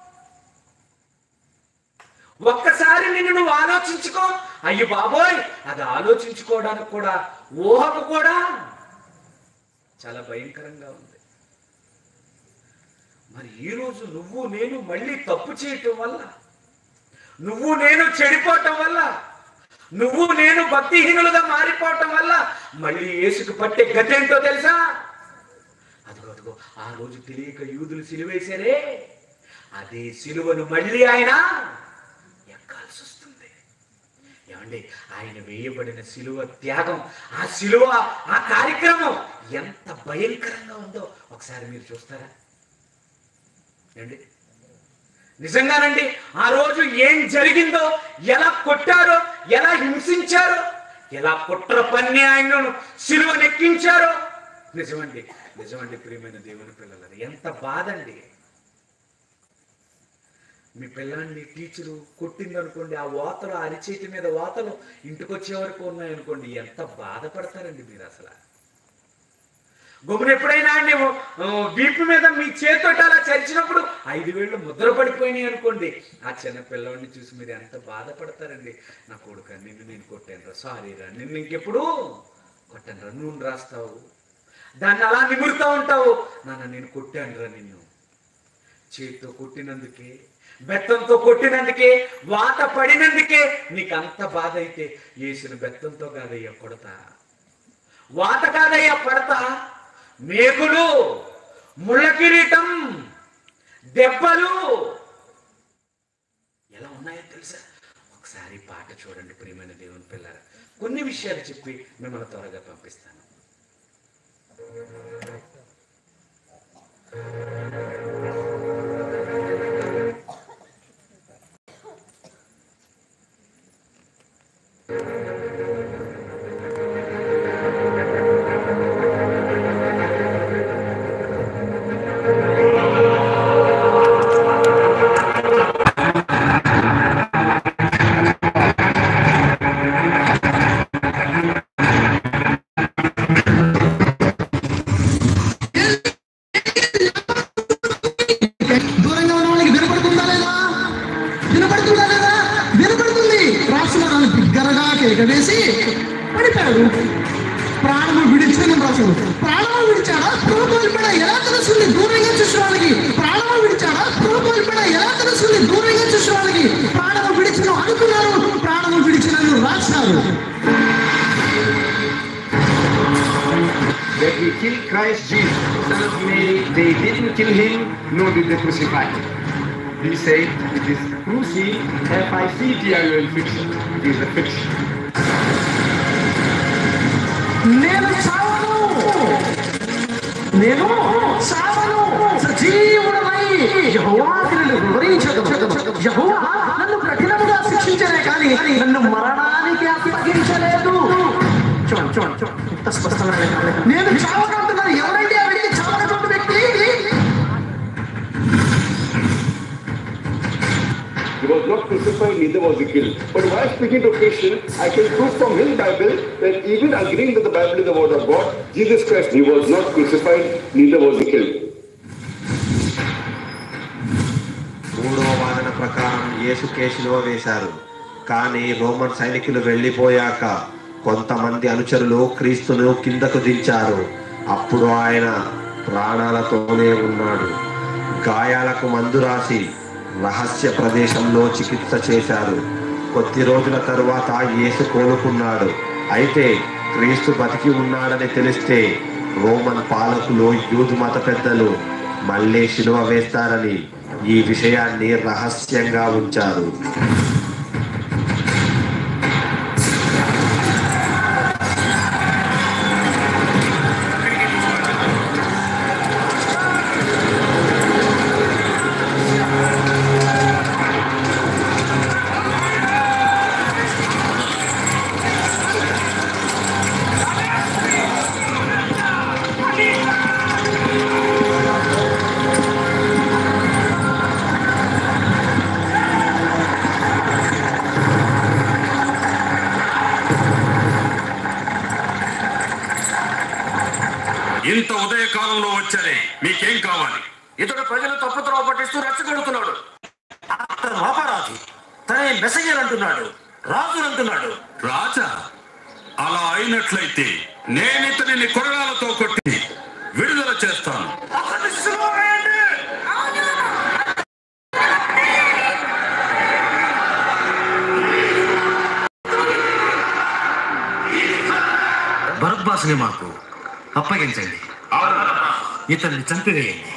ఒక్కసారి నిన్ను నువ్వు ఆలోచించుకో అయ్యి బాబోయ్ అది ఆలోచించుకోవడానికి కూడా ఊహకు కూడా చాలా భయంకరంగా ఉంది మరి ఈరోజు నువ్వు నేను మళ్ళీ తప్పు చేయటం వల్ల నువ్వు నేను చెడిపోవటం వల్ల నువ్వు నేను భక్తిహీనులుగా మారిపోవటం వల్ల మళ్ళీ యేసుకు పట్టే గతి ఏంటో తెలుసా అదిగో అదిగో ఆ రోజు తెలియక యూదులు సిలువేశారే అదే సిలువను మళ్ళీ ఆయన ఎక్కాల్సి వస్తుంది ఏమండి ఆయన వేయబడిన సిలువ త్యాగం ఆ సిలువ ఆ కార్యక్రమం ఎంత భయంకరంగా ఉందో ఒకసారి మీరు చూస్తారా ఏమండి నిజంగానండి ఆ రోజు ఏం జరిగిందో ఎలా కొట్టారో ఎలా హింసించారో ఎలా కుట్ర పన్ని ఆయనను సిలువనెక్కించారో నిజమండి నిజమండి ప్రియమైన దేవుని పిల్లలు ఎంత బాధండి మీ పిల్లాన్ని టీచరు కొట్టింది అనుకోండి ఆ వాతలు ఆ అరిచేతి మీద వాతలు ఇంటికి వచ్చే వరకు ఉన్నాయనుకోండి ఎంత బాధపడతారండి మీరు అసలు గొప్పన ఎప్పుడైనా అండి ఆ, వీపు మీద మీ చేతితోటి అలా చరిచినప్పుడు ఐదు వేళ్ళు ముద్ర పడిపోయినాయి అనుకోండి ఆ చిన్న పిల్లవాడిని చూసి మీరు ఎంత బాధపడతారండి నా కొడుక నిన్ను నేను కొట్టాను రా సారీ రా నిన్ను ఇంకెప్పుడు కొట్టాను రా నూనె రాస్తావు దాన్ని అలా నిమురుతూ ఉంటావు నాన్న నేను కొట్టాను రా నిన్ను చేతితో కొట్టినందుకే బెత్తంతో కొట్టినందుకే వాత పడినందుకే నీకు అంత బాధ అయితే వేసిన బెత్తంతో కాదయ్యా కొడతా వాత కాదయ్యా పడతా మేకులు ముళ్ళ కిరీటం దెబ్బలు ఎలా ఉన్నాయో తెలుసా ఒకసారి పాట చూడండి ప్రియమైన దేవుని పిల్లల కొన్ని విషయాలు చెప్పి మిమ్మల్ని త్వరగా పంపిస్తాను దూరంగా ఉన్న వాళ్ళకి వినపడుతుందా లేదా వినపడుతుందా లేదా వినపడుతుంది రాసిన దాన్ని బిగ్గరగా కేక వేసి పడిపోయాడు ప్రాణము విడిచిన రాసుడు ప్రాణము విడిచాడా ప్రభు వెళ్ళిపోయినా ఎలా తెలుస్తుంది దూరంగా చూసిన వాళ్ళకి ప్రాణము విడిచాడా ప్రభు వెళ్ళిపోయినా ఎలా తెలుస్తుంది దూరంగా చూసిన వాళ్ళకి ప్రాణము విడిచిన అనుకున్నారు ప్రాణము విడిచిన రాసినారు that he killed Christ Jesus, son of Mary. They didn't kill him, nor did they crucify him. He said, it is cruci, F-I-C-T-I-O-N fiction. It is a fiction. నేను చావను నేను చావను సజీవుడమై యెహోవాకిని వివరించగలను యెహోవా నన్ను కఠినముగా శిక్షించలే కానీ నన్ను మరణానికి అప్పగించలేదు చూడండి చూడండి చూడండి ఎంత స్పష్టమైన లెక్క. నేను చావనంటున్నాను ఎవరండి ఆ వ్యక్తి చావనటువంటి వ్యక్తి He was not crucified, neither was he killed. But while speaking to Christian, I can prove from his Bible that even agreeing that the Bible is the word of God, Jesus Christ, he was not crucified, neither was he killed. మూడవ వాదన ప్రకారం యేసు కేసులో వేశారు కానీ Roman సైనికులు వెళ్ళిపోయాక కొంతమంది అనుచరులు క్రీస్తును కిందకు దించారు అప్పుడు ఆయన ప్రాణాలతోనే ఉన్నాడు గాయాలకు మందు రాసి రహస్య ప్రదేశంలో చికిత్స చేశారు కొద్ది రోజుల తరువాత యేసు కోలుకున్నాడు అయితే క్రీస్తు బతికి ఉన్నాడని తెలిస్తే రోమన్ పాలకులు యూదు మత పెద్దలు మళ్ళీ శిలువ వేస్తారని ఈ విషయాన్ని రహస్యంగా ఉంచారు ఇంత ఉదయకాలంలో వచ్చారే మీకేం కావాలి ఇతడు ప్రజలు తప్పుత్రోవ పట్టిస్తూ రెచ్చగొడుతున్నాడు అతను రాపరాజు తనే మెసయ్యర్ అంటున్నాడు రాజు అంటున్నాడు రాజా అలా అయినట్లయితే నేను ఇతనిని కొరడాలతో కొట్టి విడుదల చేస్తాను అతన్ని సిలువ వేయండి! బరబ్బాసుని మాకు అప్పగించండి అవును ఇతన్ని చంపివేయండి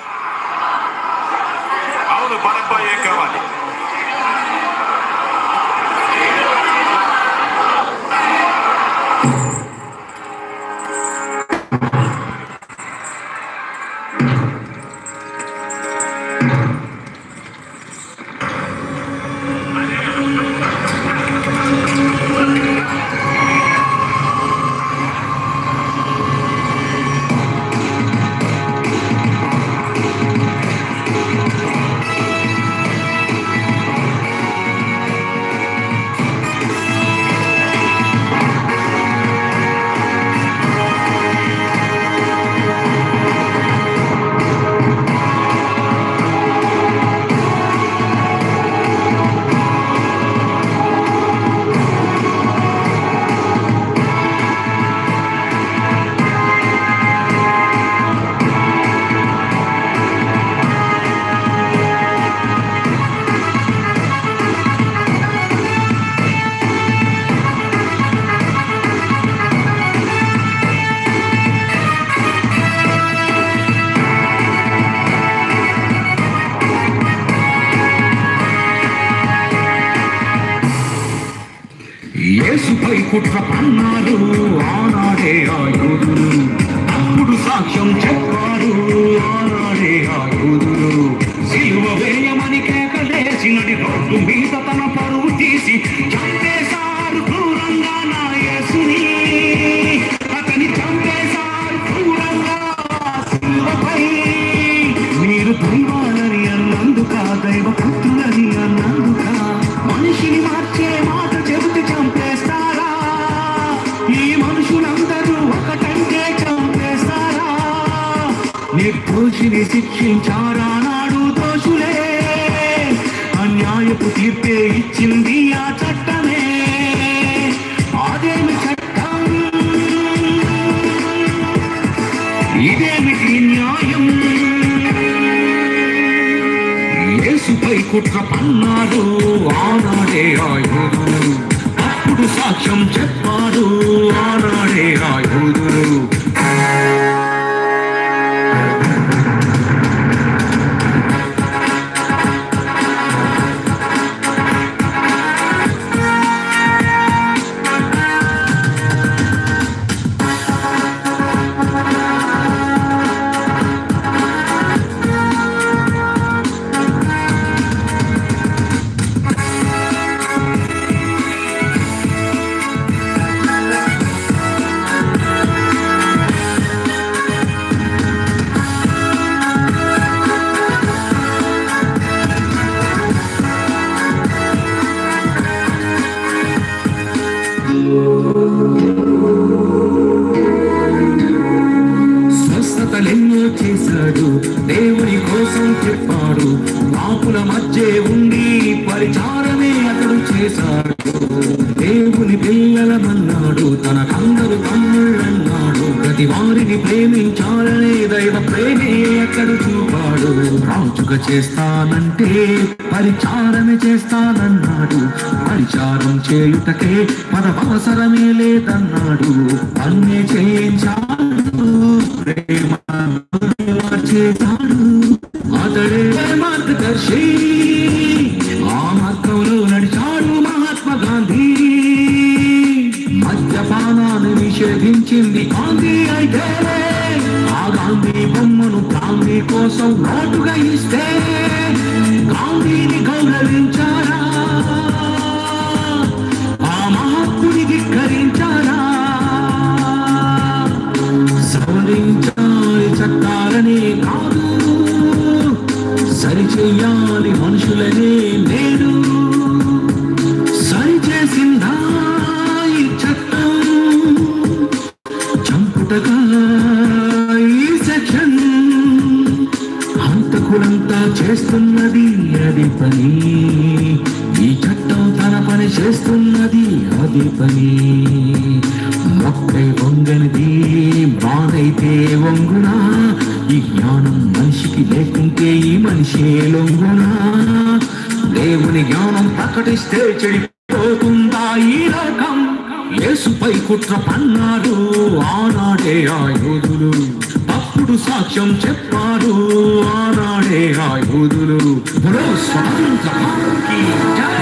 అవును బరబ్బాయే కావాలి యేసుపై కుట్ర పన్నారు ఆనాడే ఆ యోధులు అప్పుడు సాక్ష్యం చెప్పారు ఆనాడే ఆ యోధులు సిలువ వేయమని కేకలేసినది రోడ్డు మీద తన పరువు తీసి చంపేశారు క్రూరంగా నా యేసుని అతని చంపేశారు క్రూరంగా సిలువపై మీరు దైవాలని అన్నందుక దైవ పుత్రులని అన్నందుక మనిషిని మార్చే మాట చెబుతూ చంపేస్తారా ఈ మనుషులందరూ ఒకటంటే చంపేస్తారా నిర్దోషిని శిక్షించారా నాడు దోషులే అన్యాయపు తీర్పే ఇచ్చింది ఆ చట్టమే అదేమి చట్టం ఇదేమిటి న్యాయం యేసుపై కుట్ర పన్నాడు ఆనాడే ఆయుధులు అప్పుడు సాక్ష్యం చెప్పాడు ఆనాడే ఆయుధులు స్వస్థతలెన్నో చేశాడు దేవుని కోసం చెప్పాడు పాపుల మధ్య ఉండి పరిచారమే అతడు చేశాడు దేవుని పిల్లలమన్నాడు తనకందరు తమ్ముళ్ళన్నాడు ప్రతి వారిని ప్రేమించాలనే దైవ ప్రేమే అతడు చూపాడు రాజుగా చేస్తానంటే పరిచారమే చేస్తానన్నాడు పరిచారం చేయుటకే పదవసరమే లేదన్నాడు అన్నే చేయించాడు ప్రేమ మార్చేశాడు అతడే మార్గదర్శి ఆ మార్గంలో నడిచాడు మహాత్మా గాంధీ మద్యపానాన్ని నిషేధించింది గాంధీ అయితే ఆ గాంధీ బొమ్మను గాంధీ కోసం నోటుగా ఇస్తే గాంధీని గౌరవించారా ఆ మహాత్ముని ధిక్కరించారా సవరించాలి చట్టాలనే కాదు సరిచేయాలి మనుషులనే నేడు సరిచేసిందా ఈ చట్టం చంపుటగా ఈ సెక్షన్ హంతకులంతా చేస్తున్నది అది పని ఈ చట్టం తన పని చేస్తున్నది అది పని మొక్కై వంగనిది మ్రానైతే వంగునా ఈ జ్ఞానం మనిషికి లేకుంటే ఈ మనిషే లొంగునా దేవుని జ్ఞానం ప్రకటిస్తే చెడిపోతుందా ఈ లోకం యేసుపై కుట్ర పన్నారు ఆనాడే ఆ యోధులు తప్పుడు సాక్ష్యం చెప్పారు ఆనాడే ఆ యోధులు బలో స్వాతంత్రానికి జై.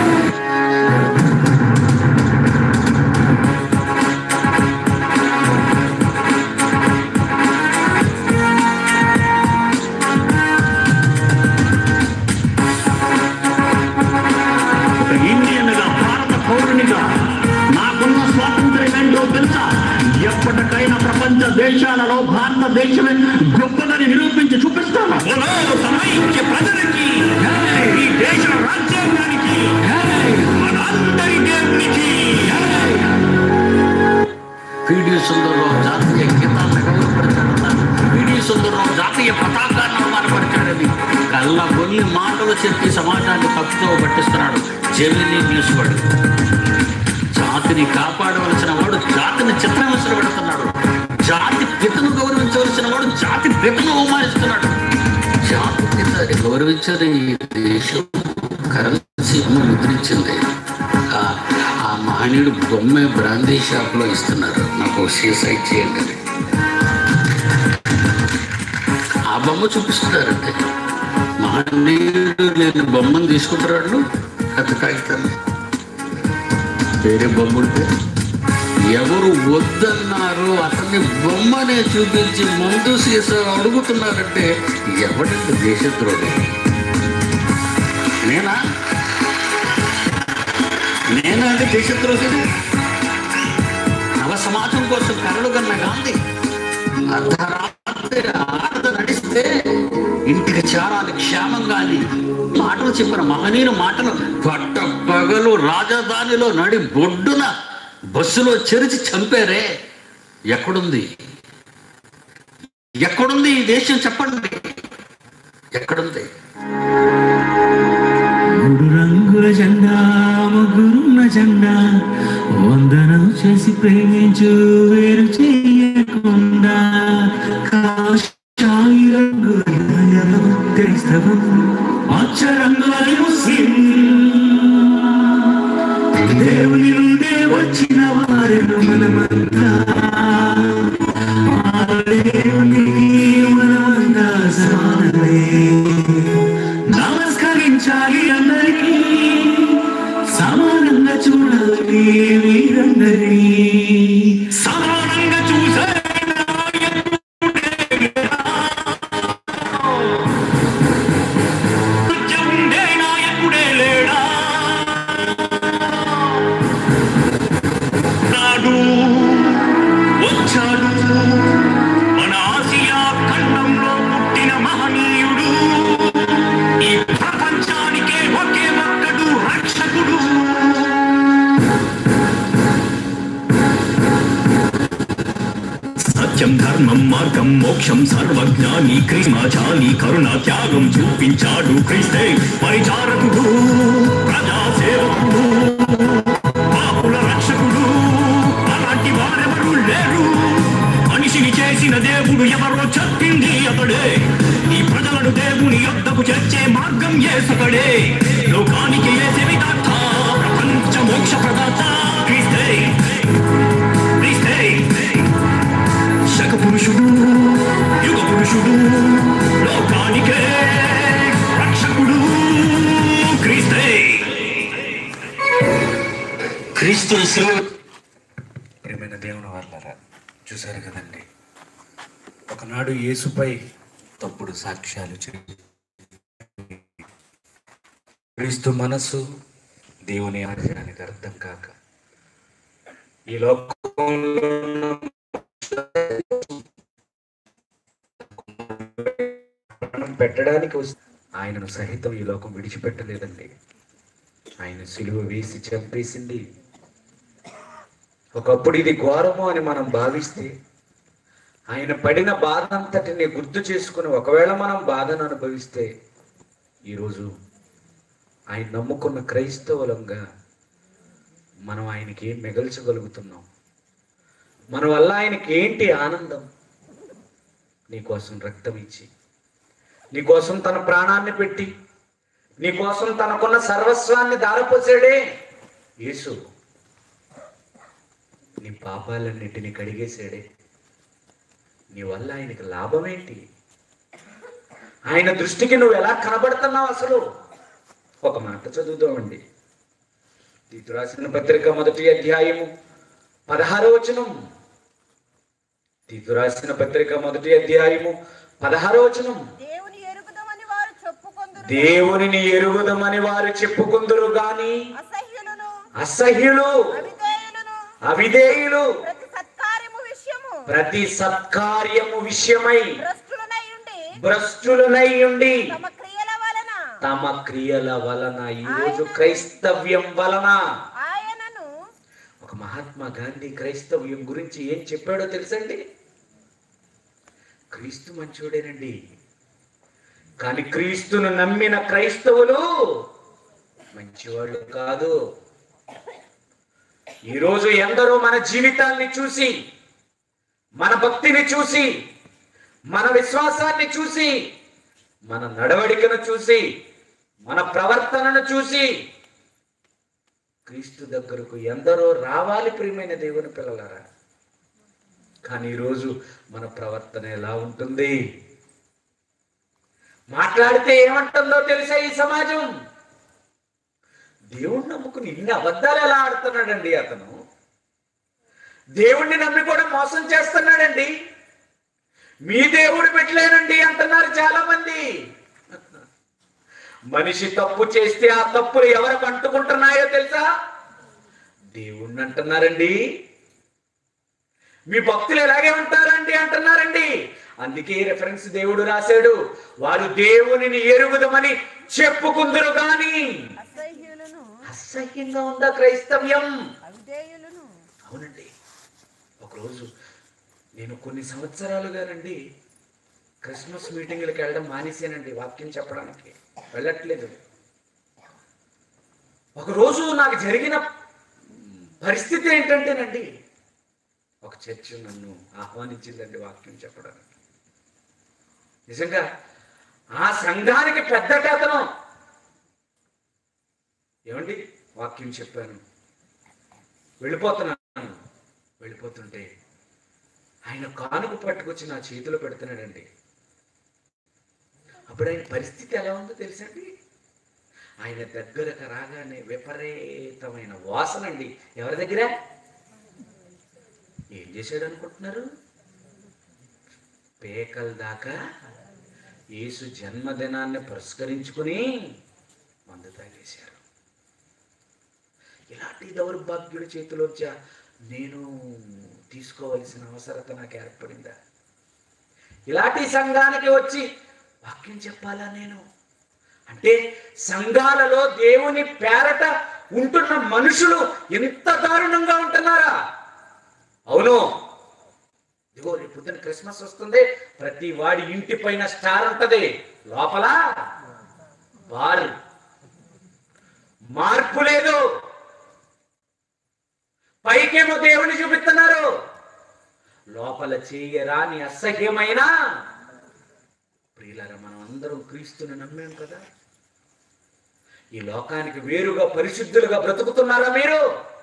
ఒక ఇండియన్గా భారత పౌరునిగా నాకున్న స్వాతంత్ర్యం ఏంటో తెలుసా ఎప్పటికైనా ప్రపంచ దేశాలలో భారతదేశమే గొప్పదని నిరూపించి చూపిస్తాను బోలో సమైక్య ప్రజలకి జై! ఈ దేశ రాజ్యాంగానికి జై! మనందరి దేవునికి జై! పిడి సుందరరావు జాతీయ గీతాలను గౌరవపరిచాడన్నారు పిడి సుందరరావు జాతీయ పతాకాన్ని అవమానపరిచాడని కళ్ళ కొన్ని మాటలు చెప్పి సమాజాన్ని తప్పుతో పట్టిస్తున్నాడు జెమిని న్యూస్ వాడు జాతిని కాపాడవలసిన వాడు జాతిని చిత్రహింసలు పెడుతున్నాడు జాతి పితను గౌరవించవలసిన వాడు జాతి పితను అవమానిస్తున్నాడు జాతి పితని గౌరవించని ఈ దేశం కరెన్సీ ముద్రించింది ఆ- ఆ మహనీయుడు బొమ్మే బ్రాందీ షాప్ లో ఇస్తున్నారు నాకు సీసైడ్ చేయండి అని. ఆ బొమ్మ చూపిస్తున్నారంటే మహనీయుడు నేను బొమ్మను తీసుకుంటున్నాడు కథ కాగితాలు వేరే బొమ్మ ఉంటే ఎవరు వద్దన్నారు అతన్ని బొమ్మనే చూపించి ముందు సీసా అడుగుతున్నారంటే ఎవడండి దేశద్రోహి నేనా నేనా అంటే దేశద్రోహిని నవ సమాజం కోసం కలలు కన్న గాంధీ అర్ధరాత్రి ఆడద నడిస్తే ఇంటికి చేరాలి క్షేమంగా అని మాటలు చెప్పిన మహనీయుల మాటలు పట్ట పగలు రాజధానిలో నడి బొడ్డున బస్సులో చెరిచి చంపారే ఎక్కడుంది ఎక్కడుంది ఈ దేశం చెప్పండి ఎక్కడుంది మూడు రంగుల జెండా ముగ్గురున్న జెండా వందనం చేసి ప్రేమించు వేరు చేయకుండా కాషాయి రంగుల హృదయం క్రైస్తవం పచ్చ రంగుల ముస్లిం దేవుని నుండే వచ్చిన వారెను మనమంతా ఆ దేవునికి మనమంతా సమానమే నమస్కరించాలి అందరికీ సమానంగా చూడాలి వీరందరినీ సమానంగా చూసే ఉండే నాయకుడే లేడా నాడు వచ్చాడు మన ఆసియా ఖండంలో పుట్టిన మహనీయుడు ఈ ప్రపంచానికే ఒకే ఒక్కడు రక్షకుడు సత్యం ధర్మం మార్గం మోక్షం సర్వజ్ఞాని క్రిస్మాచాలి కరుణ త్యాగం చూపించాడు క్రీస్తే పరిచారకుడు ప్రజాసేవకుడు పాపుల రక్షకుడు అలాంటి వారెవరు లేరు మనిషిని చేసిన దేవుడు ఎవరో చెప్పింది అతడే ఈ ప్రజలను దేవుని యొద్దకు చేర్చే మార్గం ఏసకడే లోకానికి ఏసే విధాత ప్రపంచ మోక్ష ప్రదాత క్రీస్తే క్రీస్తే శక పురుషుడు యుగ పురుషుడు లోకానికే రక్షకుడు క్రీస్తే క్రీస్తుని శిలువ ప్రియమైన దేవుని వాళ్ళరా చూశారు కదండి ఒకనాడు యేసుపై తప్పుడు సాక్ష్యాలు చెప్పి క్రీస్తు మనసు దేవుని ఆశయానికి అర్థం కాక ఈ లోకంలో ఉన్న ప్రాణం పెట్టడానికి వస్తే ఆయనను సహితం ఈ లోకం విడిచిపెట్టలేదండి ఆయన సిలువ వేసి చంపేసింది ఒకప్పుడు ఇది ఘోరము అని మనం భావిస్తే ఆయన పడిన బాధ అంతటిని గుర్తు చేసుకుని ఒకవేళ మనం బాధను అనుభవిస్తే ఈరోజు ఆయన నమ్ముకున్న క్రైస్తవులంగా మనం ఆయనకి ఏం మిగల్చగలుగుతున్నాం మన వల్ల ఆయనకి ఏంటి ఆనందం నీకోసం రక్తం ఇచ్చి నీకోసం తన ప్రాణాన్ని పెట్టి నీకోసం తనకున్న సర్వస్వాన్ని దారపోసాడే యేసు నీ పాపాలన్నింటినీ కడిగేశాడే నీ వల్ల ఆయనకి లాభం ఏంటి ఆయన దృష్టికి నువ్వు ఎలా కనబడుతున్నావు అసలు ఒక మాట చదువుతామండి తీతు రాసిన పత్రిక మొదటి అధ్యాయము పదహారో వచనం తీతు రాసిన పత్రిక మొదటి అధ్యాయము పదహారో వచనం దేవుని ఎరుగుదమని వారు చెప్పుకొందురు దేవునిని ఎరుగుదమని వారు చెప్పుకుందరు గాని అసహ్యులను అసహ్యులు అవిధేయులను అవిధేయులు ప్రతి సత్కార్యము విషయము ప్రతి సత్కార్యము విషయమై భ్రష్టులనై ఉండి భ్రష్టులనై ఉండి తమ క్రియల వలన తమ క్రియల వలన ఈరోజు క్రైస్తవ్యం వలన ఆయనను ఒక మహాత్మా గాంధీ క్రైస్తవ్యం గురించి ఏం చెప్పాడో తెలుసండి క్రీస్తు మంచోడేనండి కానీ క్రీస్తును నమ్మిన క్రైస్తవులు మంచివాళ్ళు కాదు ఈరోజు ఎందరో మన జీవితాల్ని చూసి మన భక్తిని చూసి మన విశ్వాసాన్ని చూసి మన నడవడికను చూసి మన ప్రవర్తనను చూసి క్రీస్తు దగ్గరకు ఎందరో రావాలి ప్రియమైన దేవుని పిల్లలారా కానీ ఈరోజు మన ప్రవర్తన ఎలా ఉంటుంది మాట్లాడితే ఏమంటుందో తెలుసా ఈ సమాజం దేవుణ్ణి నమ్ముకుని ఇన్ని అబద్ధాలు ఎలా ఆడుతున్నాడండి అతను దేవుణ్ణి నమ్మి కూడా మోసం చేస్తున్నాడండి మీ దేవుడు పెట్టలేనండి అంటున్నారు చాలా మంది మనిషి తప్పు చేస్తే ఆ తప్పులు ఎవరికి అంటుకుంటున్నాయో తెలుసా దేవుణ్ణి అంటున్నారండి మీ భక్తులు ఎలాగే ఉంటారండి అంటున్నారండి అందుకే ఈ రెఫరెన్స్ దేవుడు రాశాడు వారు దేవునిని ఎరుగుదమని చెప్పుకుందరు గాని అసహ్యులను అసహ్యంగా ఉందా క్రైస్తవ్యం అవిధేయులను అవునండి ఒకరోజు నేను కొన్ని సంవత్సరాలుగానండి క్రిస్మస్ మీటింగ్లకు వెళ్ళడం మానేసానండి వాక్యం చెప్పడానికి వెళ్ళట్లేదు ఒకరోజు నాకు జరిగిన పరిస్థితి ఏంటంటేనండి ఒక చర్చ్ నన్ను ఆహ్వానించిందండి వాక్యం చెప్పడానికి నిజంగా ఆ సంఘానికి పెద్ద కథనం ఏమండి వాక్యం చెప్పాను వెళ్ళిపోతున్నాను వెళ్ళిపోతుంటే ఆయన కానుక పట్టుకొచ్చి నా చేతిలో పెడుతున్నాడండి అప్పుడు ఆయన పరిస్థితి ఎలా ఉందో తెలుసండి ఆయన దగ్గరకు రాగానే విపరీతమైన వాసన అండి ఎవరి దగ్గర ఏం చేశాడు అనుకుంటున్నారు పేకల దాకా యేసు జన్మదినాన్ని పురస్కరించుకుని మందు తాగేశారు ఇలాంటి దౌర్భాగ్యుడి చేతిలోంచా నేను తీసుకోవలసిన అవసరత నాకు ఏర్పడిందా ఇలాంటి సంఘానికి వచ్చి వాక్యం చెప్పాలా నేను అంటే సంఘాలలో దేవుని పేరట ఉంటున్న మనుషులు ఎంత దారుణంగా ఉంటున్నారా అవును ఇదిగో రేపు పొద్దున క్రిస్మస్ వస్తుంది ప్రతి వాడి ఇంటి పైన స్టార్ ఉంటది లోపల బార్ మార్పు లేదు పైకేమో దేవుని చూపిస్తున్నారు లోపల చేయరాని అసహ్యమైన ప్రియులారా మనం అందరం క్రీస్తుని నమ్మాం కదా ఈ లోకానికి వేరుగా పరిశుద్ధులుగా బ్రతుకుతున్నారా మీరు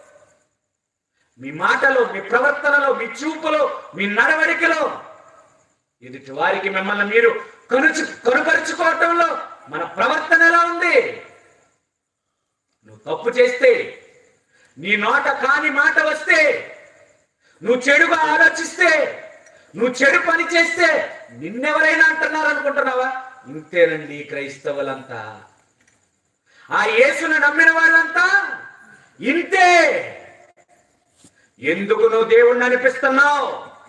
మీ మాటలో మీ ప్రవర్తనలో మీ చూపులో మీ నడవడికలో ఎదుటి వారికి మిమ్మల్ని మీరు కనుచు కనుపరుచుకోవటంలో మన ప్రవర్తన ఎలా ఉంది నువ్వు తప్పు చేస్తే నీ నోట కాని మాట వస్తే నువ్వు చెడుగా ఆలోచిస్తే నువ్వు చెడు పని చేస్తే నిన్నెవరైనా అంటున్నారు అనుకుంటున్నావా ఇంతేనండి క్రైస్తవులంతా ఆ యేసును నమ్మిన వాళ్ళంతా ఇంతే ఎందుకు నువ్వు దేవుణ్ణి అనిపిస్తున్నావు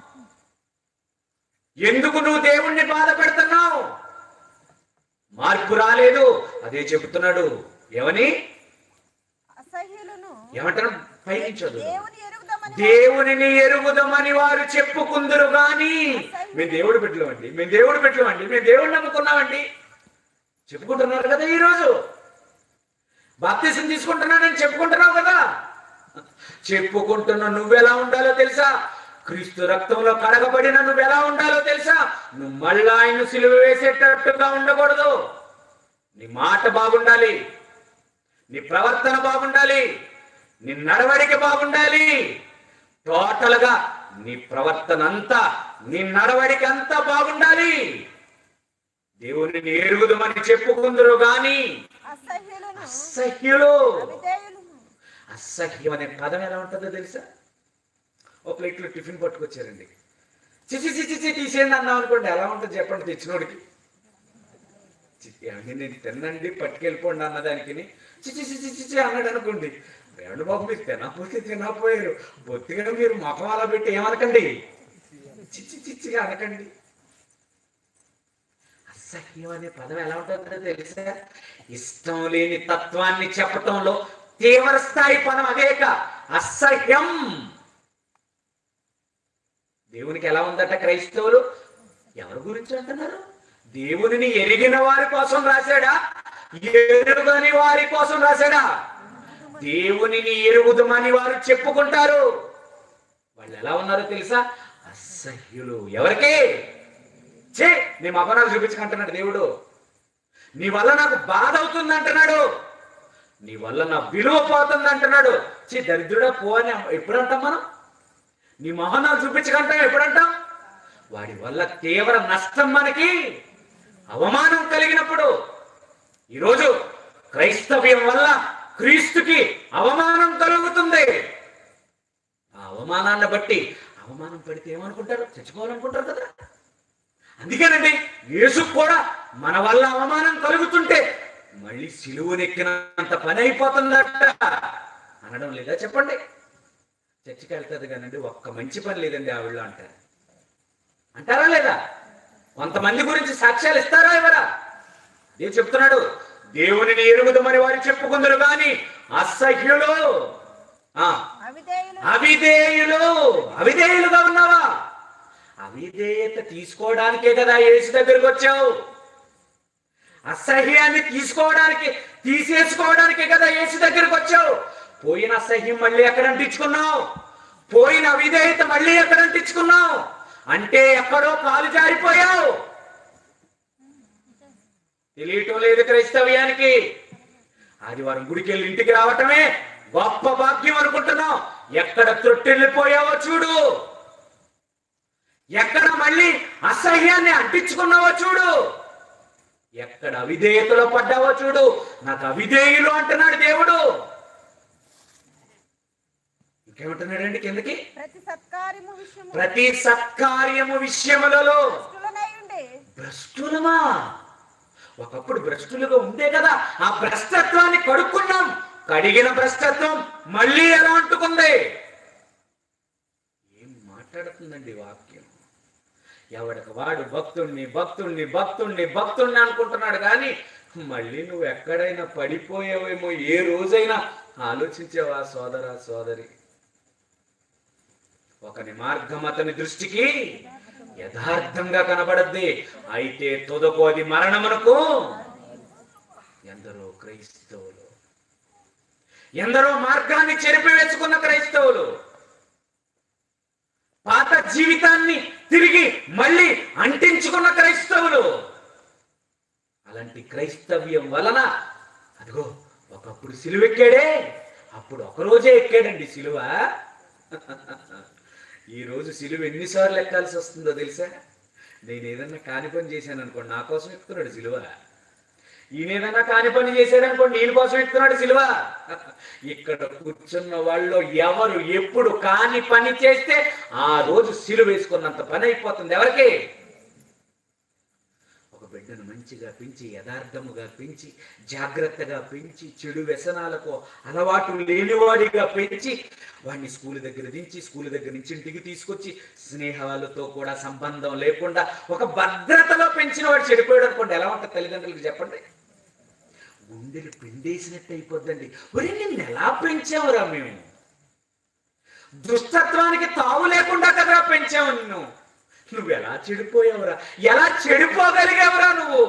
ఎందుకు నువ్వు దేవుణ్ణి బాధ పెడుతున్నావు మార్పు రాలేదు అదే చెబుతున్నాడు ఎవని అసహ్యులను ఏమంటారు పైకి చదువు దేవుని ఎరుగుదమని దేవునిని ఎరుగుదమని వారు చెప్పుకుందరు గాని మేము దేవుడు పెట్టలేమండి మేము దేవుడు పెట్టలేమండి మేము దేవుడిని నమ్ముకున్నామండి చెప్పుకుంటున్నారు కదా ఈరోజు బాప్తీసం తీసుకుంటున్నానని చెప్పుకుంటున్నావు కదా చెప్పుకుంటున్న నువ్వెలా ఉండాలో తెలుసా క్రీస్తు రక్తంలో కడగబడిన నువ్వెలా ఉండాలో తెలుసా నువ్వు మళ్ళా ఆయన సిలువ వేసేటట్టుగా ఉండకూడదు నీ మాట బాగుండాలి నీ ప్రవర్తన బాగుండాలి నీ నడవడిక బాగుండాలి టోటల్ గా నీ ప్రవర్తన అంతా నీ నడవడిక అంతా బాగుండాలి దేవుని ఎరుగుదమని చెప్పుకుందరు గాని అసహ్యులను అసహ్యులు అవిధేయులను అసహ్యం అనే పదం ఎలా ఉంటుందో తెలుసా ఒక ప్లేట్లో టిఫిన్ పట్టుకొచ్చారండి చిచి చిచి చి తీసేయండి అన్నాం అనుకోండి ఎలా ఉంటుంది చెప్పండి తెచ్చినోడికి చి- ఏమండి నేను తినండి పట్టుకెళ్ళిపోండి అన్నదానికి చిచి చిచి చిచి అన్నాడు అనుకోండి ఏమండి బాబు మీరు తినకపోతే తినకపోయారు బొత్తిగా మీరు ముఖం అలా పెట్టి ఏమనకండి చిచి చిచ్చిగా అనకండి అసహ్యం అనే పదం ఎలా ఉంటుందో తెలుసా ఇష్టం లేని తత్వాన్ని చెప్పటంలో తీవ్ర స్థాయి పదం అదేక అసహ్యం దేవునికి ఎలా ఉందట క్రైస్తవులు ఎవరి గురించి అంటున్నారు దేవునిని ఎరిగిన వారి కోసం రాశాడా ఎరుగని వారి కోసం రాశాడా దేవునిని ఎరుగుదమని వారు చెప్పుకుంటారు వాళ్ళు ఎలా ఉన్నారో తెలుసా అసహ్యులు ఎవరికి చే నీ మపనాలు చూపించుకుంటున్నాడు దేవుడు నీ వల్ల నాకు బాధ అవుతుంది అంటున్నాడు నీ వల్ల నా విలువ పోతుంది అంటున్నాడు చే దరిద్రుడా పో అని ఎప్పుడు అంటాం మనం నీ మొహనాలు చూపించకంటాం ఎప్పుడంటాం వాడి వల్ల తీవ్ర నష్టం మనకి అవమానం కలిగినప్పుడు ఈరోజు క్రైస్తవ్యం వల్ల క్రీస్తుకి అవమానం కలుగుతుంది ఆ అవమానాన్ని బట్టి అవమానం పడితే ఏమనుకుంటారు చచ్చిపోవాలనుకుంటారు కదా అందుకేనండి యేసు కూడా మన వల్ల అవమానం కలుగుతుంటే మళ్ళీ సిలువనెక్కినంత పని అయిపోతుందట అనడం లేదా చెప్పండి చర్చికి వెళ్తుంది కానండి ఒక్క మంచి పని లేదండి ఆవిడ అంటారు అంటారా లేదా కొంతమంది గురించి సాక్ష్యాలు ఇస్తారా ఎవరా అదే చెప్తున్నాడు దేవునిని ఎరుగుదమని వారు చెప్పుకుందరు గాని అసహ్యులు ఆ అవిధేయులు అవిధేయులు అవిధేయులుగా ఉన్నావా అవిధేయత తీసుకోవడానికే కదా యేసు దగ్గరికి వచ్చావు అసహ్యాన్ని తీసుకోవడానికి తీసేసుకోవడానికే కదా యేసు దగ్గరికి వచ్చావు పోయిన అసహ్యం మళ్ళీ ఎక్కడ అంటించుకున్నావు పోయిన అవిధేయత మళ్ళీ ఎక్కడ అంటించుకున్నావు అంటే ఎక్కడో కాలు జారిపోయావు తెలియటం లేదు క్రైస్తవ్యానికి ఆదివారం గుడికి వెళ్ళి ఇంటికి రావటమే గొప్ప భాగ్యం అనుకుంటున్నాం ఎక్కడ త్రొట్టెళ్ళిపోయావో చూడు ఎక్కడ మళ్ళీ అసహ్యాన్ని అంటించుకున్నావో చూడు ఎక్కడ అవిధేయతలో పడ్డావో చూడు నాకు అవిధేయులు అంటున్నాడు దేవుడు ఇంకేమంటున్నాడండి కిందకి ప్రతి సత్కార్యము విషయము ప్రతి సత్కార్యము విషయములలో భ్రష్టులనై ఉండి భ్రష్టులమా ఒకప్పుడు భ్రష్టులుగా ఉండే కదా ఆ భ్రష్టత్వాన్ని కడుక్కున్నాం కడిగిన భ్రష్టత్వం మళ్ళీ ఎలా అంటుకుంది ఏం మాట్లాడుతుందండి వాక్యం ఎవడికి వాడు భక్తుణ్ణి భక్తుణ్ణి భక్తుణ్ణి భక్తుణ్ణి అనుకుంటున్నాడు కానీ మళ్ళీ నువ్వు ఎక్కడైనా పడిపోయావేమో ఏ రోజైనా ఆలోచించావా సోదరా సోదరి ఒకని మార్గం అతని దృష్టికి యథార్థంగా కనబడద్ది అయితే తుదకు అది మరణమునకు ఎందరో క్రైస్తవులు ఎందరో మార్గాన్ని చెరిపివేసుకున్న క్రైస్తవులు పాత జీవితాన్ని తిరిగి మళ్ళీ అంటించుకున్న క్రైస్తవులు అలాంటి క్రైస్తవ్యం వలన అదిగో ఒకప్పుడు సిలువ ఎక్కాడే అప్పుడు ఒక రోజే ఎక్కాడండి సిలువ ఈ రోజు సిలువ ఎన్నిసార్లు ఎక్కాల్సి వస్తుందో తెలుసా నేను ఏదన్నా కాని పని చేశాను అనుకోండి నా కోసం ఎక్కుతున్నాడు సిలువ ఈయన ఏదైనా కాని పని చేశాడు అనుకోండి నేను కోసం ఎక్కుతున్నాడు సిలువ ఇక్కడ కూర్చున్న వాళ్ళు ఎవరు ఎప్పుడు కాని పని చేస్తే ఆ రోజు సిలువ వేసుకున్నంత పని అయిపోతుంది ఎవరికి ఒక బిడ్డను మంచిగా పెంచి యథార్థముగా పెంచి జాగ్రత్తగా పెంచి చెడు వ్యసనాలకు అలవాటు లేనివాడిగా పెంచి వాడిని స్కూల్ దగ్గర దించి స్కూల్ దగ్గర నుంచి ఇంటికి తీసుకొచ్చి స్నేహాలతో కూడా సంబంధం లేకుండా ఒక భద్రతలో పెంచిన వాడు చెడిపోయాడు అనుకోండి ఎలా ఉంటుంది తల్లిదండ్రులకు చెప్పండి గుండెలు పిండేసినట్టు అయిపోద్దండి ఒరే నిన్ను ఎలా పెంచావురా మేము దుష్టత్వానికి తావు లేకుండా కదరా పెంచావు నిన్ను నువ్వు ఎలా చెడిపోయావురా ఎలా చెడిపోగలిగావురా నువ్వు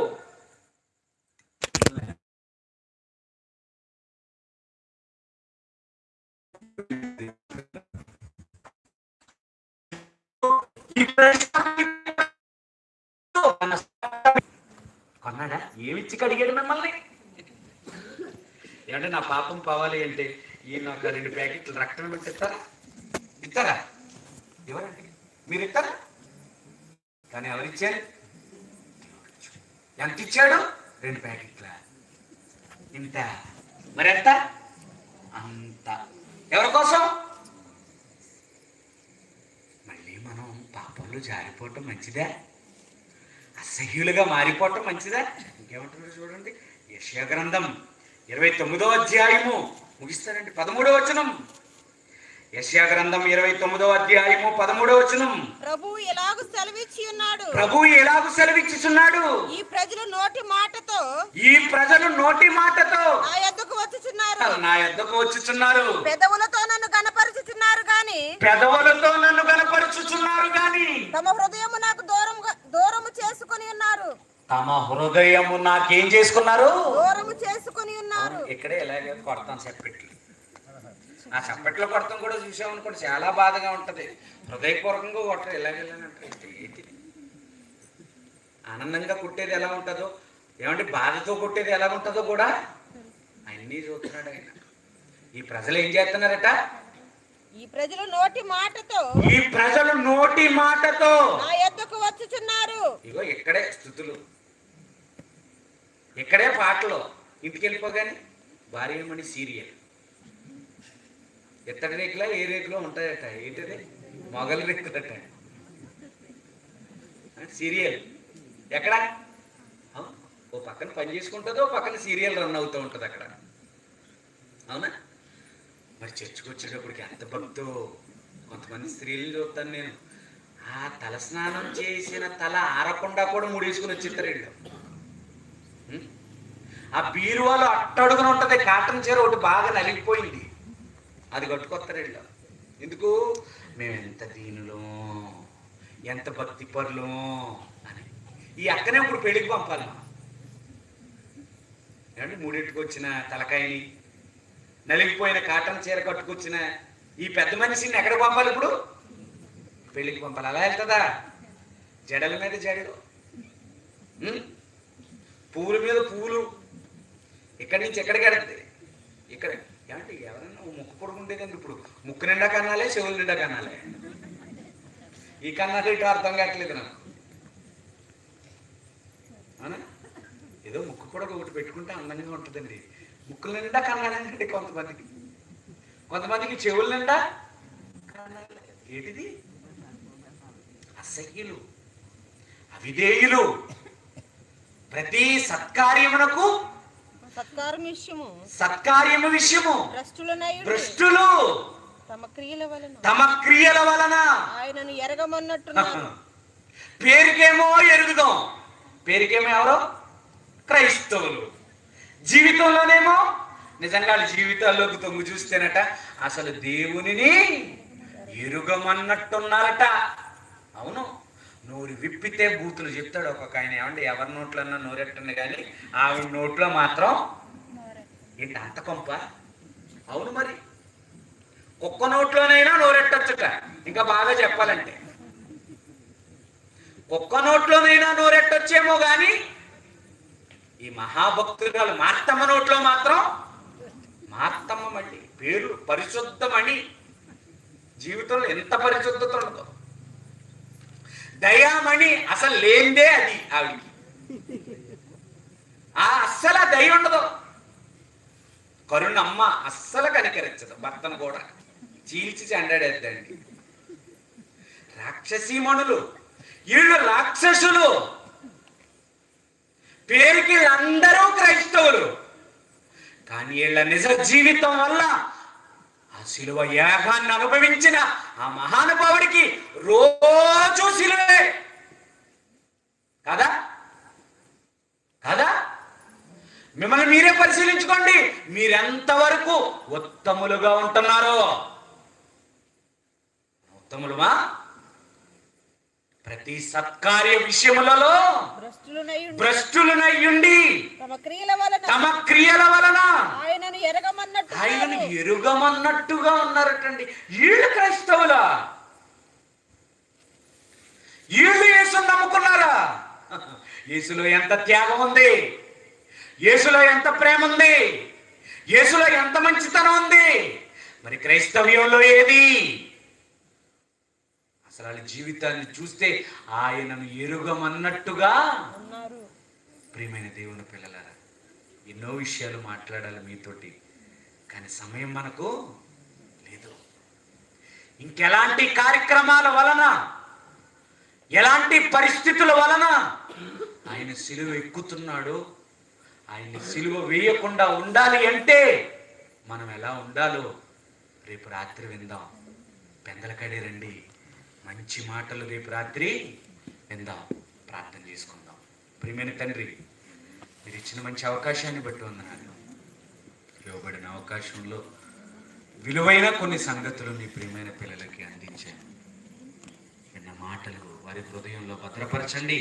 కొన్నాడా ఏమిచ్చి కడిగాడు మిమ్మల్ని ఏమంటే నా పాపం పోవాలి అంటే ఈ నాకు రెండు ప్యాకెట్లు రక్తం పెట్టేస్తారా ఇస్తారా ఎవరండి మీరు ఇస్తారా కానీ ఎవరిచ్చారు ఎంత ఇచ్చాడు రెండు ప్యాకెట్ల ఇంత మరి ఎంత అంత ఎవరి కోసం మళ్ళీ మనం పాపంలో జారిపోవటం మంచిదా అసహ్యులుగా మారిపోవటం మంచిదా ఇంకేమంటున్నారు చూడండి యశయ గ్రంథం ఇరవై తొమ్మిదో అధ్యాయము ముగిస్తానండి పదమూడో వచనం యశయ గ్రంథం ఇరవై తొమ్మిదో అధ్యాయము పదమూడో వచనం ప్రభు ఎలాగూ సెలవిచ్చి ఉన్నాడు ప్రభు ఎలాగూ సెలవిచ్చుచున్నాడు ఈ ప్రజలు నోటి మాటతో ఈ ప్రజలు నోటి మాటతో నా యొద్దకు వచ్చుచున్నారు నా యొద్దకు వచ్చుచున్నారు పెదవులతో నన్ను కనపరుచుచున్నారు గాని పెదవులతో నన్ను కనపరుచుచున్నారు గాని తమ హృదయము నాకు దూరం దూరము చేసుకొని ఉన్నారు తమ హృదయము నాకేం చేసుకున్నారు దూరము చేసుకొని ఉన్నారు ఇక్కడే ఇలాగే కొడతాం చప్పట్లు ఆ చప్పట్లో కొడతాం కూడా చూసామనుకోండి చాలా బాధగా ఉంటది హృదయపూర్వకంగా కొట్టరు ఇలాగెళ్ళానంటే ఏంటి ఆనందంగా కొట్టేది ఎలా ఉంటుందో ఏమంటే బాధతో కొట్టేది ఎలా ఉంటుందో కూడా అన్నీ చూస్తున్నాడు ఆయన ఈ ప్రజలు ఏం చేస్తున్నారట ఈ ప్రజలు నోటి మాటతో ఈ ప్రజలు నోటి మాటతో నా యొద్దకు వచ్చుచున్నారు ఇగో ఇక్కడే స్థుతులు ఇక్కడే పాటలు ఇంటికి వెళ్ళిపోగానే భార్యమణి సీరియల్ ఎత్తడి రేకులా ఏ రేకులో ఉంటాయట ఏంటది మొగలి రేకులట సీరియల్ ఎక్కడ ఆ, ఓ పక్కన పని చేసుకుంటుంది ఓ పక్కన సీరియల్ రన్ అవుతూ ఉంటుంది అక్కడ అవునా మరి చర్చకు వచ్చేటప్పటికి ఎంత భక్తో కొంతమంది స్త్రీలను చూస్తాను నేను ఆ తల స్నానం చేసిన తల ఆరకుండా కూడా ముడేసుకుని వచ్చేస్తారు వీళ్ళు ఉం? ఆ బీరువాలో అట్టడుగున ఉంటది కాటన్ చీర ఒకటి బాగా నలిగిపోయింది అది కట్టుకొస్తారు వీళ్ళు ఎందుకు మేము ఎంత దీనులో ఎంత భక్తి పరులు అని ఈ అక్కనే ఇప్పుడు పెళ్లికి పంపాలి మనం ఏమంటే మూడింటికి వచ్చిన తలకాయని నలిగిపోయిన కాటన్ చీర కట్టుకొచ్చిన ఈ పెద్ద మనిషిని ఎక్కడ పంపాలి ఇప్పుడు పెళ్లికి పంపాలి అలా వెళ్తుందా జడల మీద జడలు ఉం? పువ్వుల మీద పువ్వులు ఇక్కడి నుంచి ఎక్కడికి వెళ్తుంది ఇక్కడ ఏమంటే ఎవరన్నా ఓ ముక్కు పొడుగు ఉండేదండి ఇప్పుడు ముక్కు నిండా కన్నాలే చెవుల నిండా కన్నాలే ఈ కన్నాలు ఇటు అర్థం కావట్లేదు నాకు అవునా ఏదో ముక్కు కూడా ఒకటి పెట్టుకుంటే అందంగా ఉంటుందండి ముక్కుల నిండా కన్నాలండి కొంతమందికి కొంతమందికి చెవుల నిండా కన్నాలే. ఏంటిది అసహ్యులు అవిధేయులు ప్రతి సత్కార్యమునకు సత్కారం విషయము సత్కార్యము విషయము భ్రష్టులనై ఉండి భ్రష్టులు తమ క్రియల వలన తమ క్రియల వలన ఆయనను ఎరగమన్నట్టున్నారు పేరుకేమో ఎరుగుదాం పేరుకేమో ఎవరు క్రైస్తవులు జీవితంలోనేమో నిజంగా వాళ్ళ జీవితాల్లోకి తొంగు చూస్తేనట అసలు దేవునిని ఎరుగమన్నట్టున్నారట అవును నోరు విప్పితే బూతులు చెప్తాడు ఒక్కొక్క ఆయన ఏమంటే ఎవరి నోట్లన్నా నోరెట్టండి కానీ ఆవిడ నోట్లో మాత్రం ఏంటి అంత కొంప అవును మరి కుక్క నోట్లోనైనా నోరెట్టొచ్చుట ఇంకా బాగా చెప్పాలంటే కుక్క నోట్లోనైనా నోరెట్టొచ్చేమో కానీ ఈ మహాభక్తురాలు మార్తమ్మ నోట్లో మాత్రం మార్తమ్మ మళ్ళీ పేరు పరిశుద్ధమణి జీవితంలో ఎంత పరిశుద్ధత ఉండదు దయామణి అసలు లేనిదే అది ఆవిడికి ఆ అస్సలు ఆ దయ ఉండదు కరుణమ్మ అస్సలు కనికరించదు భర్తను కూడా చీల్చి చెండాడేద్దండి రాక్షసీమణులు వీళ్ళు రాక్షసులు పేరుకి వీళ్ళందరూ క్రైస్తవులు కానీ వీళ్ళ నిజ జీవితం వల్ల ఆ శిలువ యాగాన్ని అనుభవించిన ఆ మహానుభావుడికి రోజు శిలువే కదా కదా మిమ్మల్ని మీరే పరిశీలించుకోండి మీరెంతవరకు ఉత్తములుగా ఉంటున్నారో ఉత్తములుమా ప్రతి సత్కార్య విషయములలో భ్రష్టులనై ఉండి భ్రష్టులనయ్యుండి తమ క్రియల వలన తమ క్రియల వలన ఆయనను ఎరగమన్నట్టు ఆయనను ఎరుగమన్నట్టుగా ఉన్నారటండి వీళ్ళు క్రైస్తవులా వీళ్ళు యేసుని నమ్ముకున్నారా యేసులో ఎంత త్యాగం ఉంది యేసులో ఎంత ప్రేమ ఉంది యేసులో ఎంత మంచితనం ఉంది మరి క్రైస్తవ్యంలో ఏది అసలు వాళ్ళ జీవితాన్ని చూస్తే ఆయనను ఎరుగమన్నట్టుగా ఉన్నారు ప్రియమైన దేవుని పిల్లలారా ఎన్నో విషయాలు మాట్లాడాలి మీతోటి కానీ సమయం మనకు లేదు ఇంకెలాంటి కార్యక్రమాల వలన ఎలాంటి పరిస్థితుల వలన ఆయన సిలువ ఎక్కుతున్నాడు ఆయన సిలువ వేయకుండా ఉండాలి అంటే మనం ఎలా ఉండాలో రేపు రాత్రి విందాం పెందలకడే రండి మంచి మాటలు రేపు రాత్రి విందాం ప్రార్థన చేసుకుందాం ప్రియమైన తండ్రి మీరు ఇచ్చిన మంచి అవకాశాన్ని బట్టి వందనాలు ఇవ్వబడిన అవకాశంలో విలువైన కొన్ని సంగతులు మీ ప్రియమైన పిల్లలకి అందించాను విన్న మాటలు వారి హృదయంలో భద్రపరచండి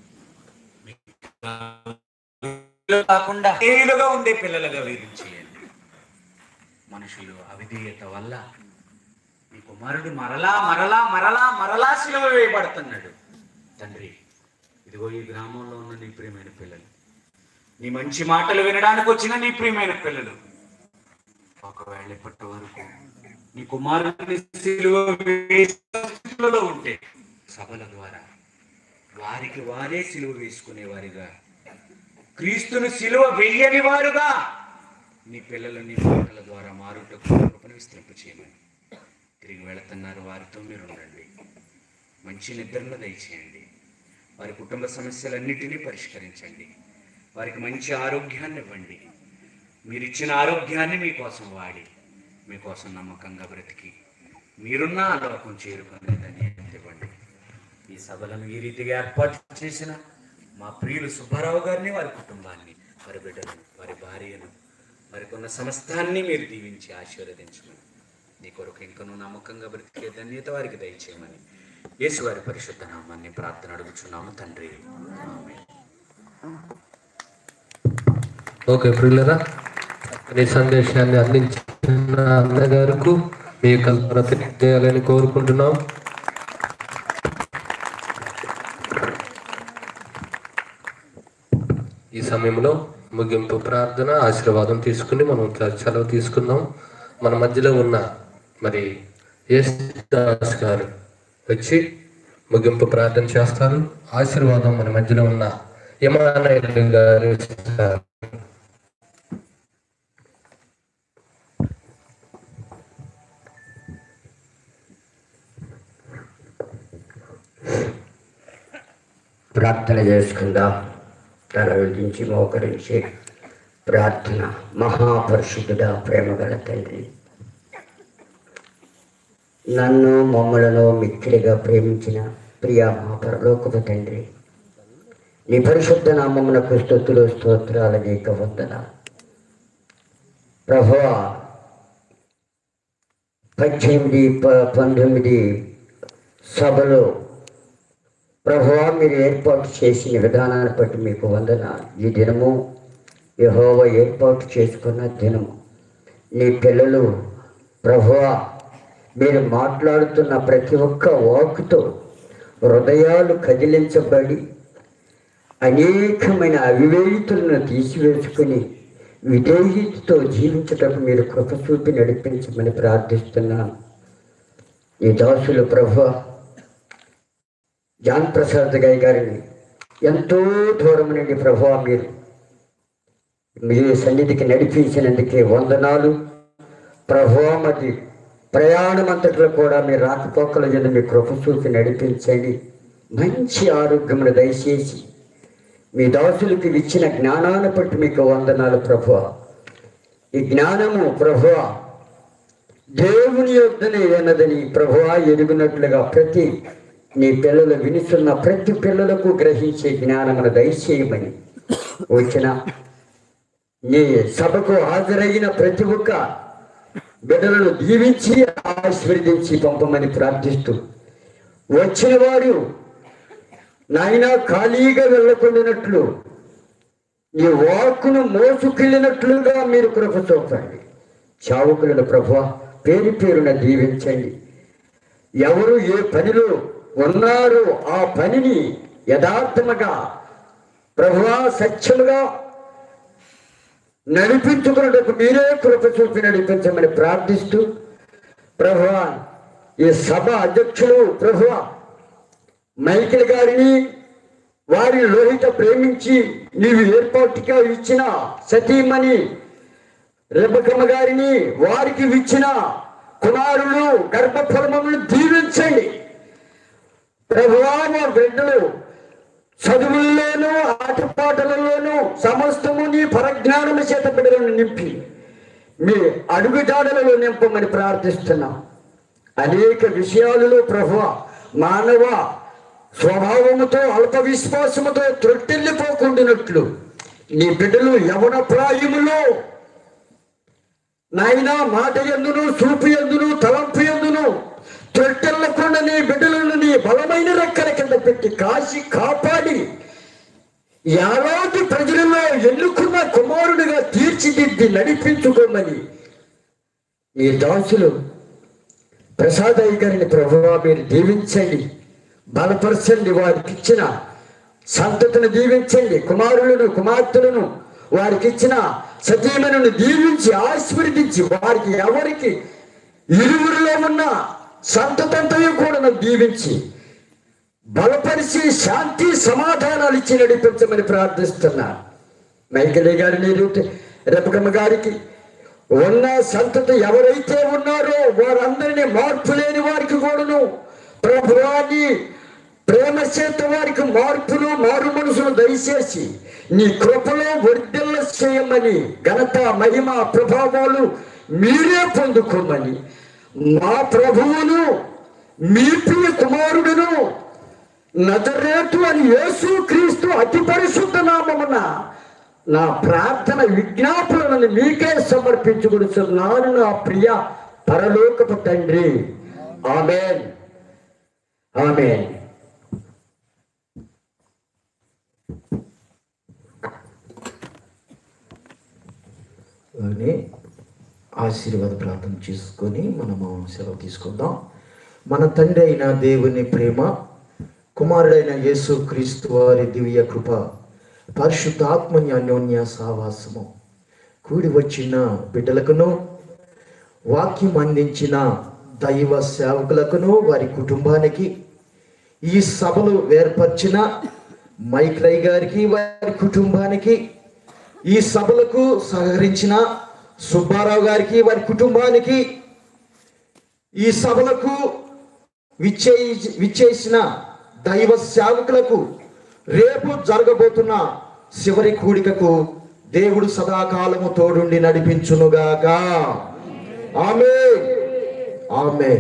కాకుండా ఏలుగా ఉండే పిల్లలుగా వీరిని చేయండి మనుషులు అవిధేయత వల్ల మీ కుమారుడు మరలా మరలా మరలా మరలా సిలువ వేయబడుతున్నాడు తండ్రి ఇదిగో ఈ గ్రామంలో ఉన్న నీ ప్రియమైన పిల్లలు నీ మంచి మాటలు వినడానికి వచ్చిన నీ ప్రియమైన పిల్లలు ఒకవేళ ఇప్పటి వరకు నీ కుమారుడిని సిలువ వేసే స్థితిలో ఉంటే సభల ద్వారా వారికి వారే సిలువ వేసుకునే వారిగా క్రీస్తును సిలువ వెయ్యని వారుగా నీ పిల్లలు నీ మాటల ద్వారా మారుటకు కృపను విస్తరింప చేయమని తిరిగి వెళుతున్నారు వారితో మీరు ఉండండి మంచి నిద్రను దయచేయండి వారి కుటుంబ సమస్యలన్నిటినీ పరిష్కరించండి వారికి మంచి ఆరోగ్యాన్ని ఇవ్వండి మీరు ఇచ్చిన ఆరోగ్యాన్ని మీకోసం వాడి మీకోసం నమ్మకంగా బ్రతికి మీరున్న ఆ లోకం చేరుకునే ధన్యత ఇవ్వండి ఈ సభలను ఈ రీతిగా ఏర్పాటు చేసిన మా ప్రియులు సుబ్బారావు గారిని వారి కుటుంబాన్ని వారి బిడ్డలను వారి భార్యను మరికొన్న సమస్తాన్ని మీరు దీవించి ఆశీర్వదించమని నీ కొరకు ఇంకనూ నమ్మకంగా బ్రతికే ధన్యత వారికి దయచేయమని యేసు వారి పరిశుద్ధ నామాన్ని ప్రార్థన అడుగుచున్నాము తండ్రి ఆమేన్. ఓకే ప్రియులరా ఈ సందేశాన్ని అందించిన అన్నగారికి మీ కల్పన తెలియజేయాలని కోరుకుంటున్నాం ఈ సమయంలో ముగింపు ప్రార్థన ఆశీర్వాదం తీసుకుని మనం సెలవు తీసుకుందాం మన మధ్యలో ఉన్న మరి ఎస్ దాస్ గారు వచ్చి ముగింపు ప్రార్థన చేస్తారు ఆశీర్వాదం మన మధ్యలో ఉన్న యమానాయుడు గారు ఇస్తారు ప్రార్థన చేసుకుందాం తల విధించి మోకరించి ప్రార్థన మహాపరిశుద్ధుడా ప్రేమగల తండ్రి నన్ను మమ్మలను మిక్కిలిగా ప్రేమించిన ప్రియా మా పరలోకపు తండ్రి నీ పరిశుద్ధ నామమునకు స్థుతులు స్తోత్రాల నీక వందన ప్రభువా పద్దెనిమిది ప- పంతొమ్మిది సభలో ప్రభువా మీరు ఏర్పాటు చేసిన విధానాన్ని బట్టి మీకు వందన ఈ దినము యహోవ ఏర్పాటు చేసుకున్న దినము నీ పిల్లలు ప్రభువా మీరు మాట్లాడుతున్న ప్రతి ఒక్క వాక్కుతో హృదయాలు కదిలించబడి అనేకమైన అవివేహితులను తీసివేసుకుని విధేయతతో జీవించటకు మీరు కృప చూపి నడిపించమని ప్రార్థిస్తున్నాను ఈ దాసులు ప్రభువా జాన్ ప్రసాద్ గారి గారిని ఎంతో దూరం నుండి ప్రభావ మీరు మీ సన్నిధికి నడిపించినందుకే వందనాలు ప్రభావ మరి ప్రయాణం అంతట్లో కూడా మీ రాకపోకల మీద మీ కృప చూపి నడిపించండి మంచి ఆరోగ్యమును దయచేసి మీ దాసులకు ఇచ్చిన జ్ఞానాన్ని బట్టి మీకు వందనాలు ప్రభువ ఈ జ్ఞానము ప్రభువ దేవుని యొద్దనే అన్నదని ప్రభువా ఎరుగునట్లుగా ప్రతి నీ పిల్లలు వినుచున్న ప్రతి పిల్లలకు గ్రహించే జ్ఞానమును దయచేయమని వచ్చిన నీ సభకు హాజరైన ప్రతి ఒక్క బిడ్డలను దీవించి ఆశీర్వదించి పంపమని ప్రార్థిస్తూ వచ్చిన వారు నాయన ఖాళీగా వెళ్ళకుండానట్లు నీ వాక్కును మోసుకెళ్ళినట్లుగా మీరు కృప చూపండి చావుకులను ప్రభు పేరు పేరున దీవించండి ఎవరు ఏ పనిలో ఉన్నారో ఆ పనిని యథార్థముగా ప్రభువా సత్యముగా నడిపించుకున్నట్టుకు మీరే కృప చూపి నడిపించమని ప్రార్థిస్తూ ప్రభువా ఈ సభ అధ్యక్షులు ప్రభు మైకిల్ గారిని వారి లోహిత ప్రేమించి నీవు ఏర్పాటుగా ఇచ్చిన సతీమణి రెబకమ్మ గారిని వారికి ఇచ్చిన కుమారులు గర్భఫలములను దీవించండి ప్రభువా మా బిడ్డలు చదువుల్లోనూ ఆటపాటలలోనూ సమస్తము నీ పరజ్ఞానము చేత బిడ్డలను నింపి మీ అడుగుజాడలలో నింపమని ప్రార్థిస్తున్నాం అనేక విషయాలలో ప్రభు మానవ స్వభావముతో అల్ప విశ్వాసముతో త్రొట్టెళ్ళిపోకుండానట్లు నీ బిడ్డలు యవన ప్రాయములో నాయనా మాట ఎందును చూపు ఎందును తలంపు ఎందును తొట్టెళ్లకుండా నీ బిడ్డలను నీ బలమైన రెక్కల కింద పెట్టి కాసి కాపాడి యాలాంటి ప్రజలలో ఎన్నుకున్న కుమారుడిగా తీర్చిదిద్ది నడిపించుకోమని ఈ దాసులు ప్రసాదయ్య గారిని ప్రభువా మీరు దీవించండి బలపరచండి వారికి ఇచ్చిన సంతతిని దీవించండి కుమారులను కుమార్తెలను వారికి ఇచ్చిన సతీమణుని దీవించి ఆశీర్వదించి వారికి ఎవరికి ఇరువురిలో ఉన్న సంతతంతయు కూడా దీవించి బలపరిచి శాంతి సమాధానాలు ఇచ్చి నడిపించమని ప్రార్థిస్తున్నా మైకలే గారిని రూట- రెపకమ్మ గారికి ఉన్న సంతతి ఎవరైతే ఉన్నారో వారందరినీ మార్పు లేని వారికి కూడాను ప్రభువాన్ని ప్రేమ చేత వారికి మార్పులు మారు మనసులు దయచేసి నీ కృపలో వర్ధిల్ల చేయమని ఘనత మహిమ ప్రభావాలు మీరే పొందుకోమని మా ప్రభువును మీ ప్రియ కుమారుడును నజరేతు అని యేసు క్రీస్తు అతి పరిశుద్ధ నామమున నా ప్రార్థన విజ్ఞాపనలను మీకే సమర్పించుకుంటున్నాను నా ప్రియ పరలోకపు తండ్రి ఆమెన్ ఆమెన్ అని ఆశీర్వాద ప్రార్థన చేసుకొని మనము సెలవు తీసుకుందాం మన తండ్రి అయిన దేవుని ప్రేమ కుమారుడైన యేసు క్రీస్తు వారి దివ్య కృప పరిశుద్ధాత్మని అన్యోన్య సావాసము కూడి వచ్చిన బిడ్డలకును వాక్యం అందించిన దైవ సేవకులకును వారి కుటుంబానికి ఈ సభలు ఏర్పరిచిన మైక్రై గారికి వారి కుటుంబానికి ఈ సభలకు సహకరించిన సుబ్బారావు గారికి వారి కుటుంబానికి ఈ సభలకు విచ్చే విచ్చేసిన దైవ సేవకులకు రేపు జరగబోతున్న చివరి కూడికకు దేవుడు సదాకాలము తోడుండి నడిపించునుగాక ఆమె ఆమె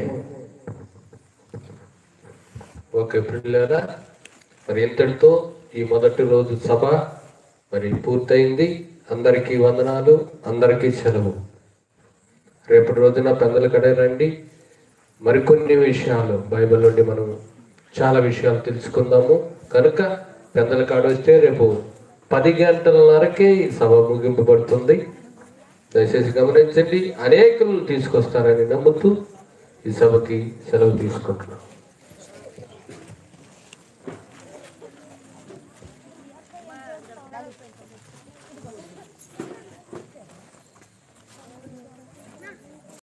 ఓకే పిల్లరా మరి ఇంతటితో ఈ మొదటి రోజు సభ మరి పూర్తయింది అందరికీ వందనాలు అందరికీ సెలవు రేపటి రోజున పెద్దల కడే రండి మరికొన్ని విషయాలు బైబిల్ నుండి మనం చాలా విషయాలు తెలుసుకుందాము కనుక పెద్దల కాడ వస్తే రేపు పది గంటలన్నరకే ఈ సభ ముగింపబడుతుంది దయచేసి గమనించండి అనేకులు తీసుకొస్తారని నమ్ముతూ ఈ సభకి సెలవు తీసుకుంటున్నాం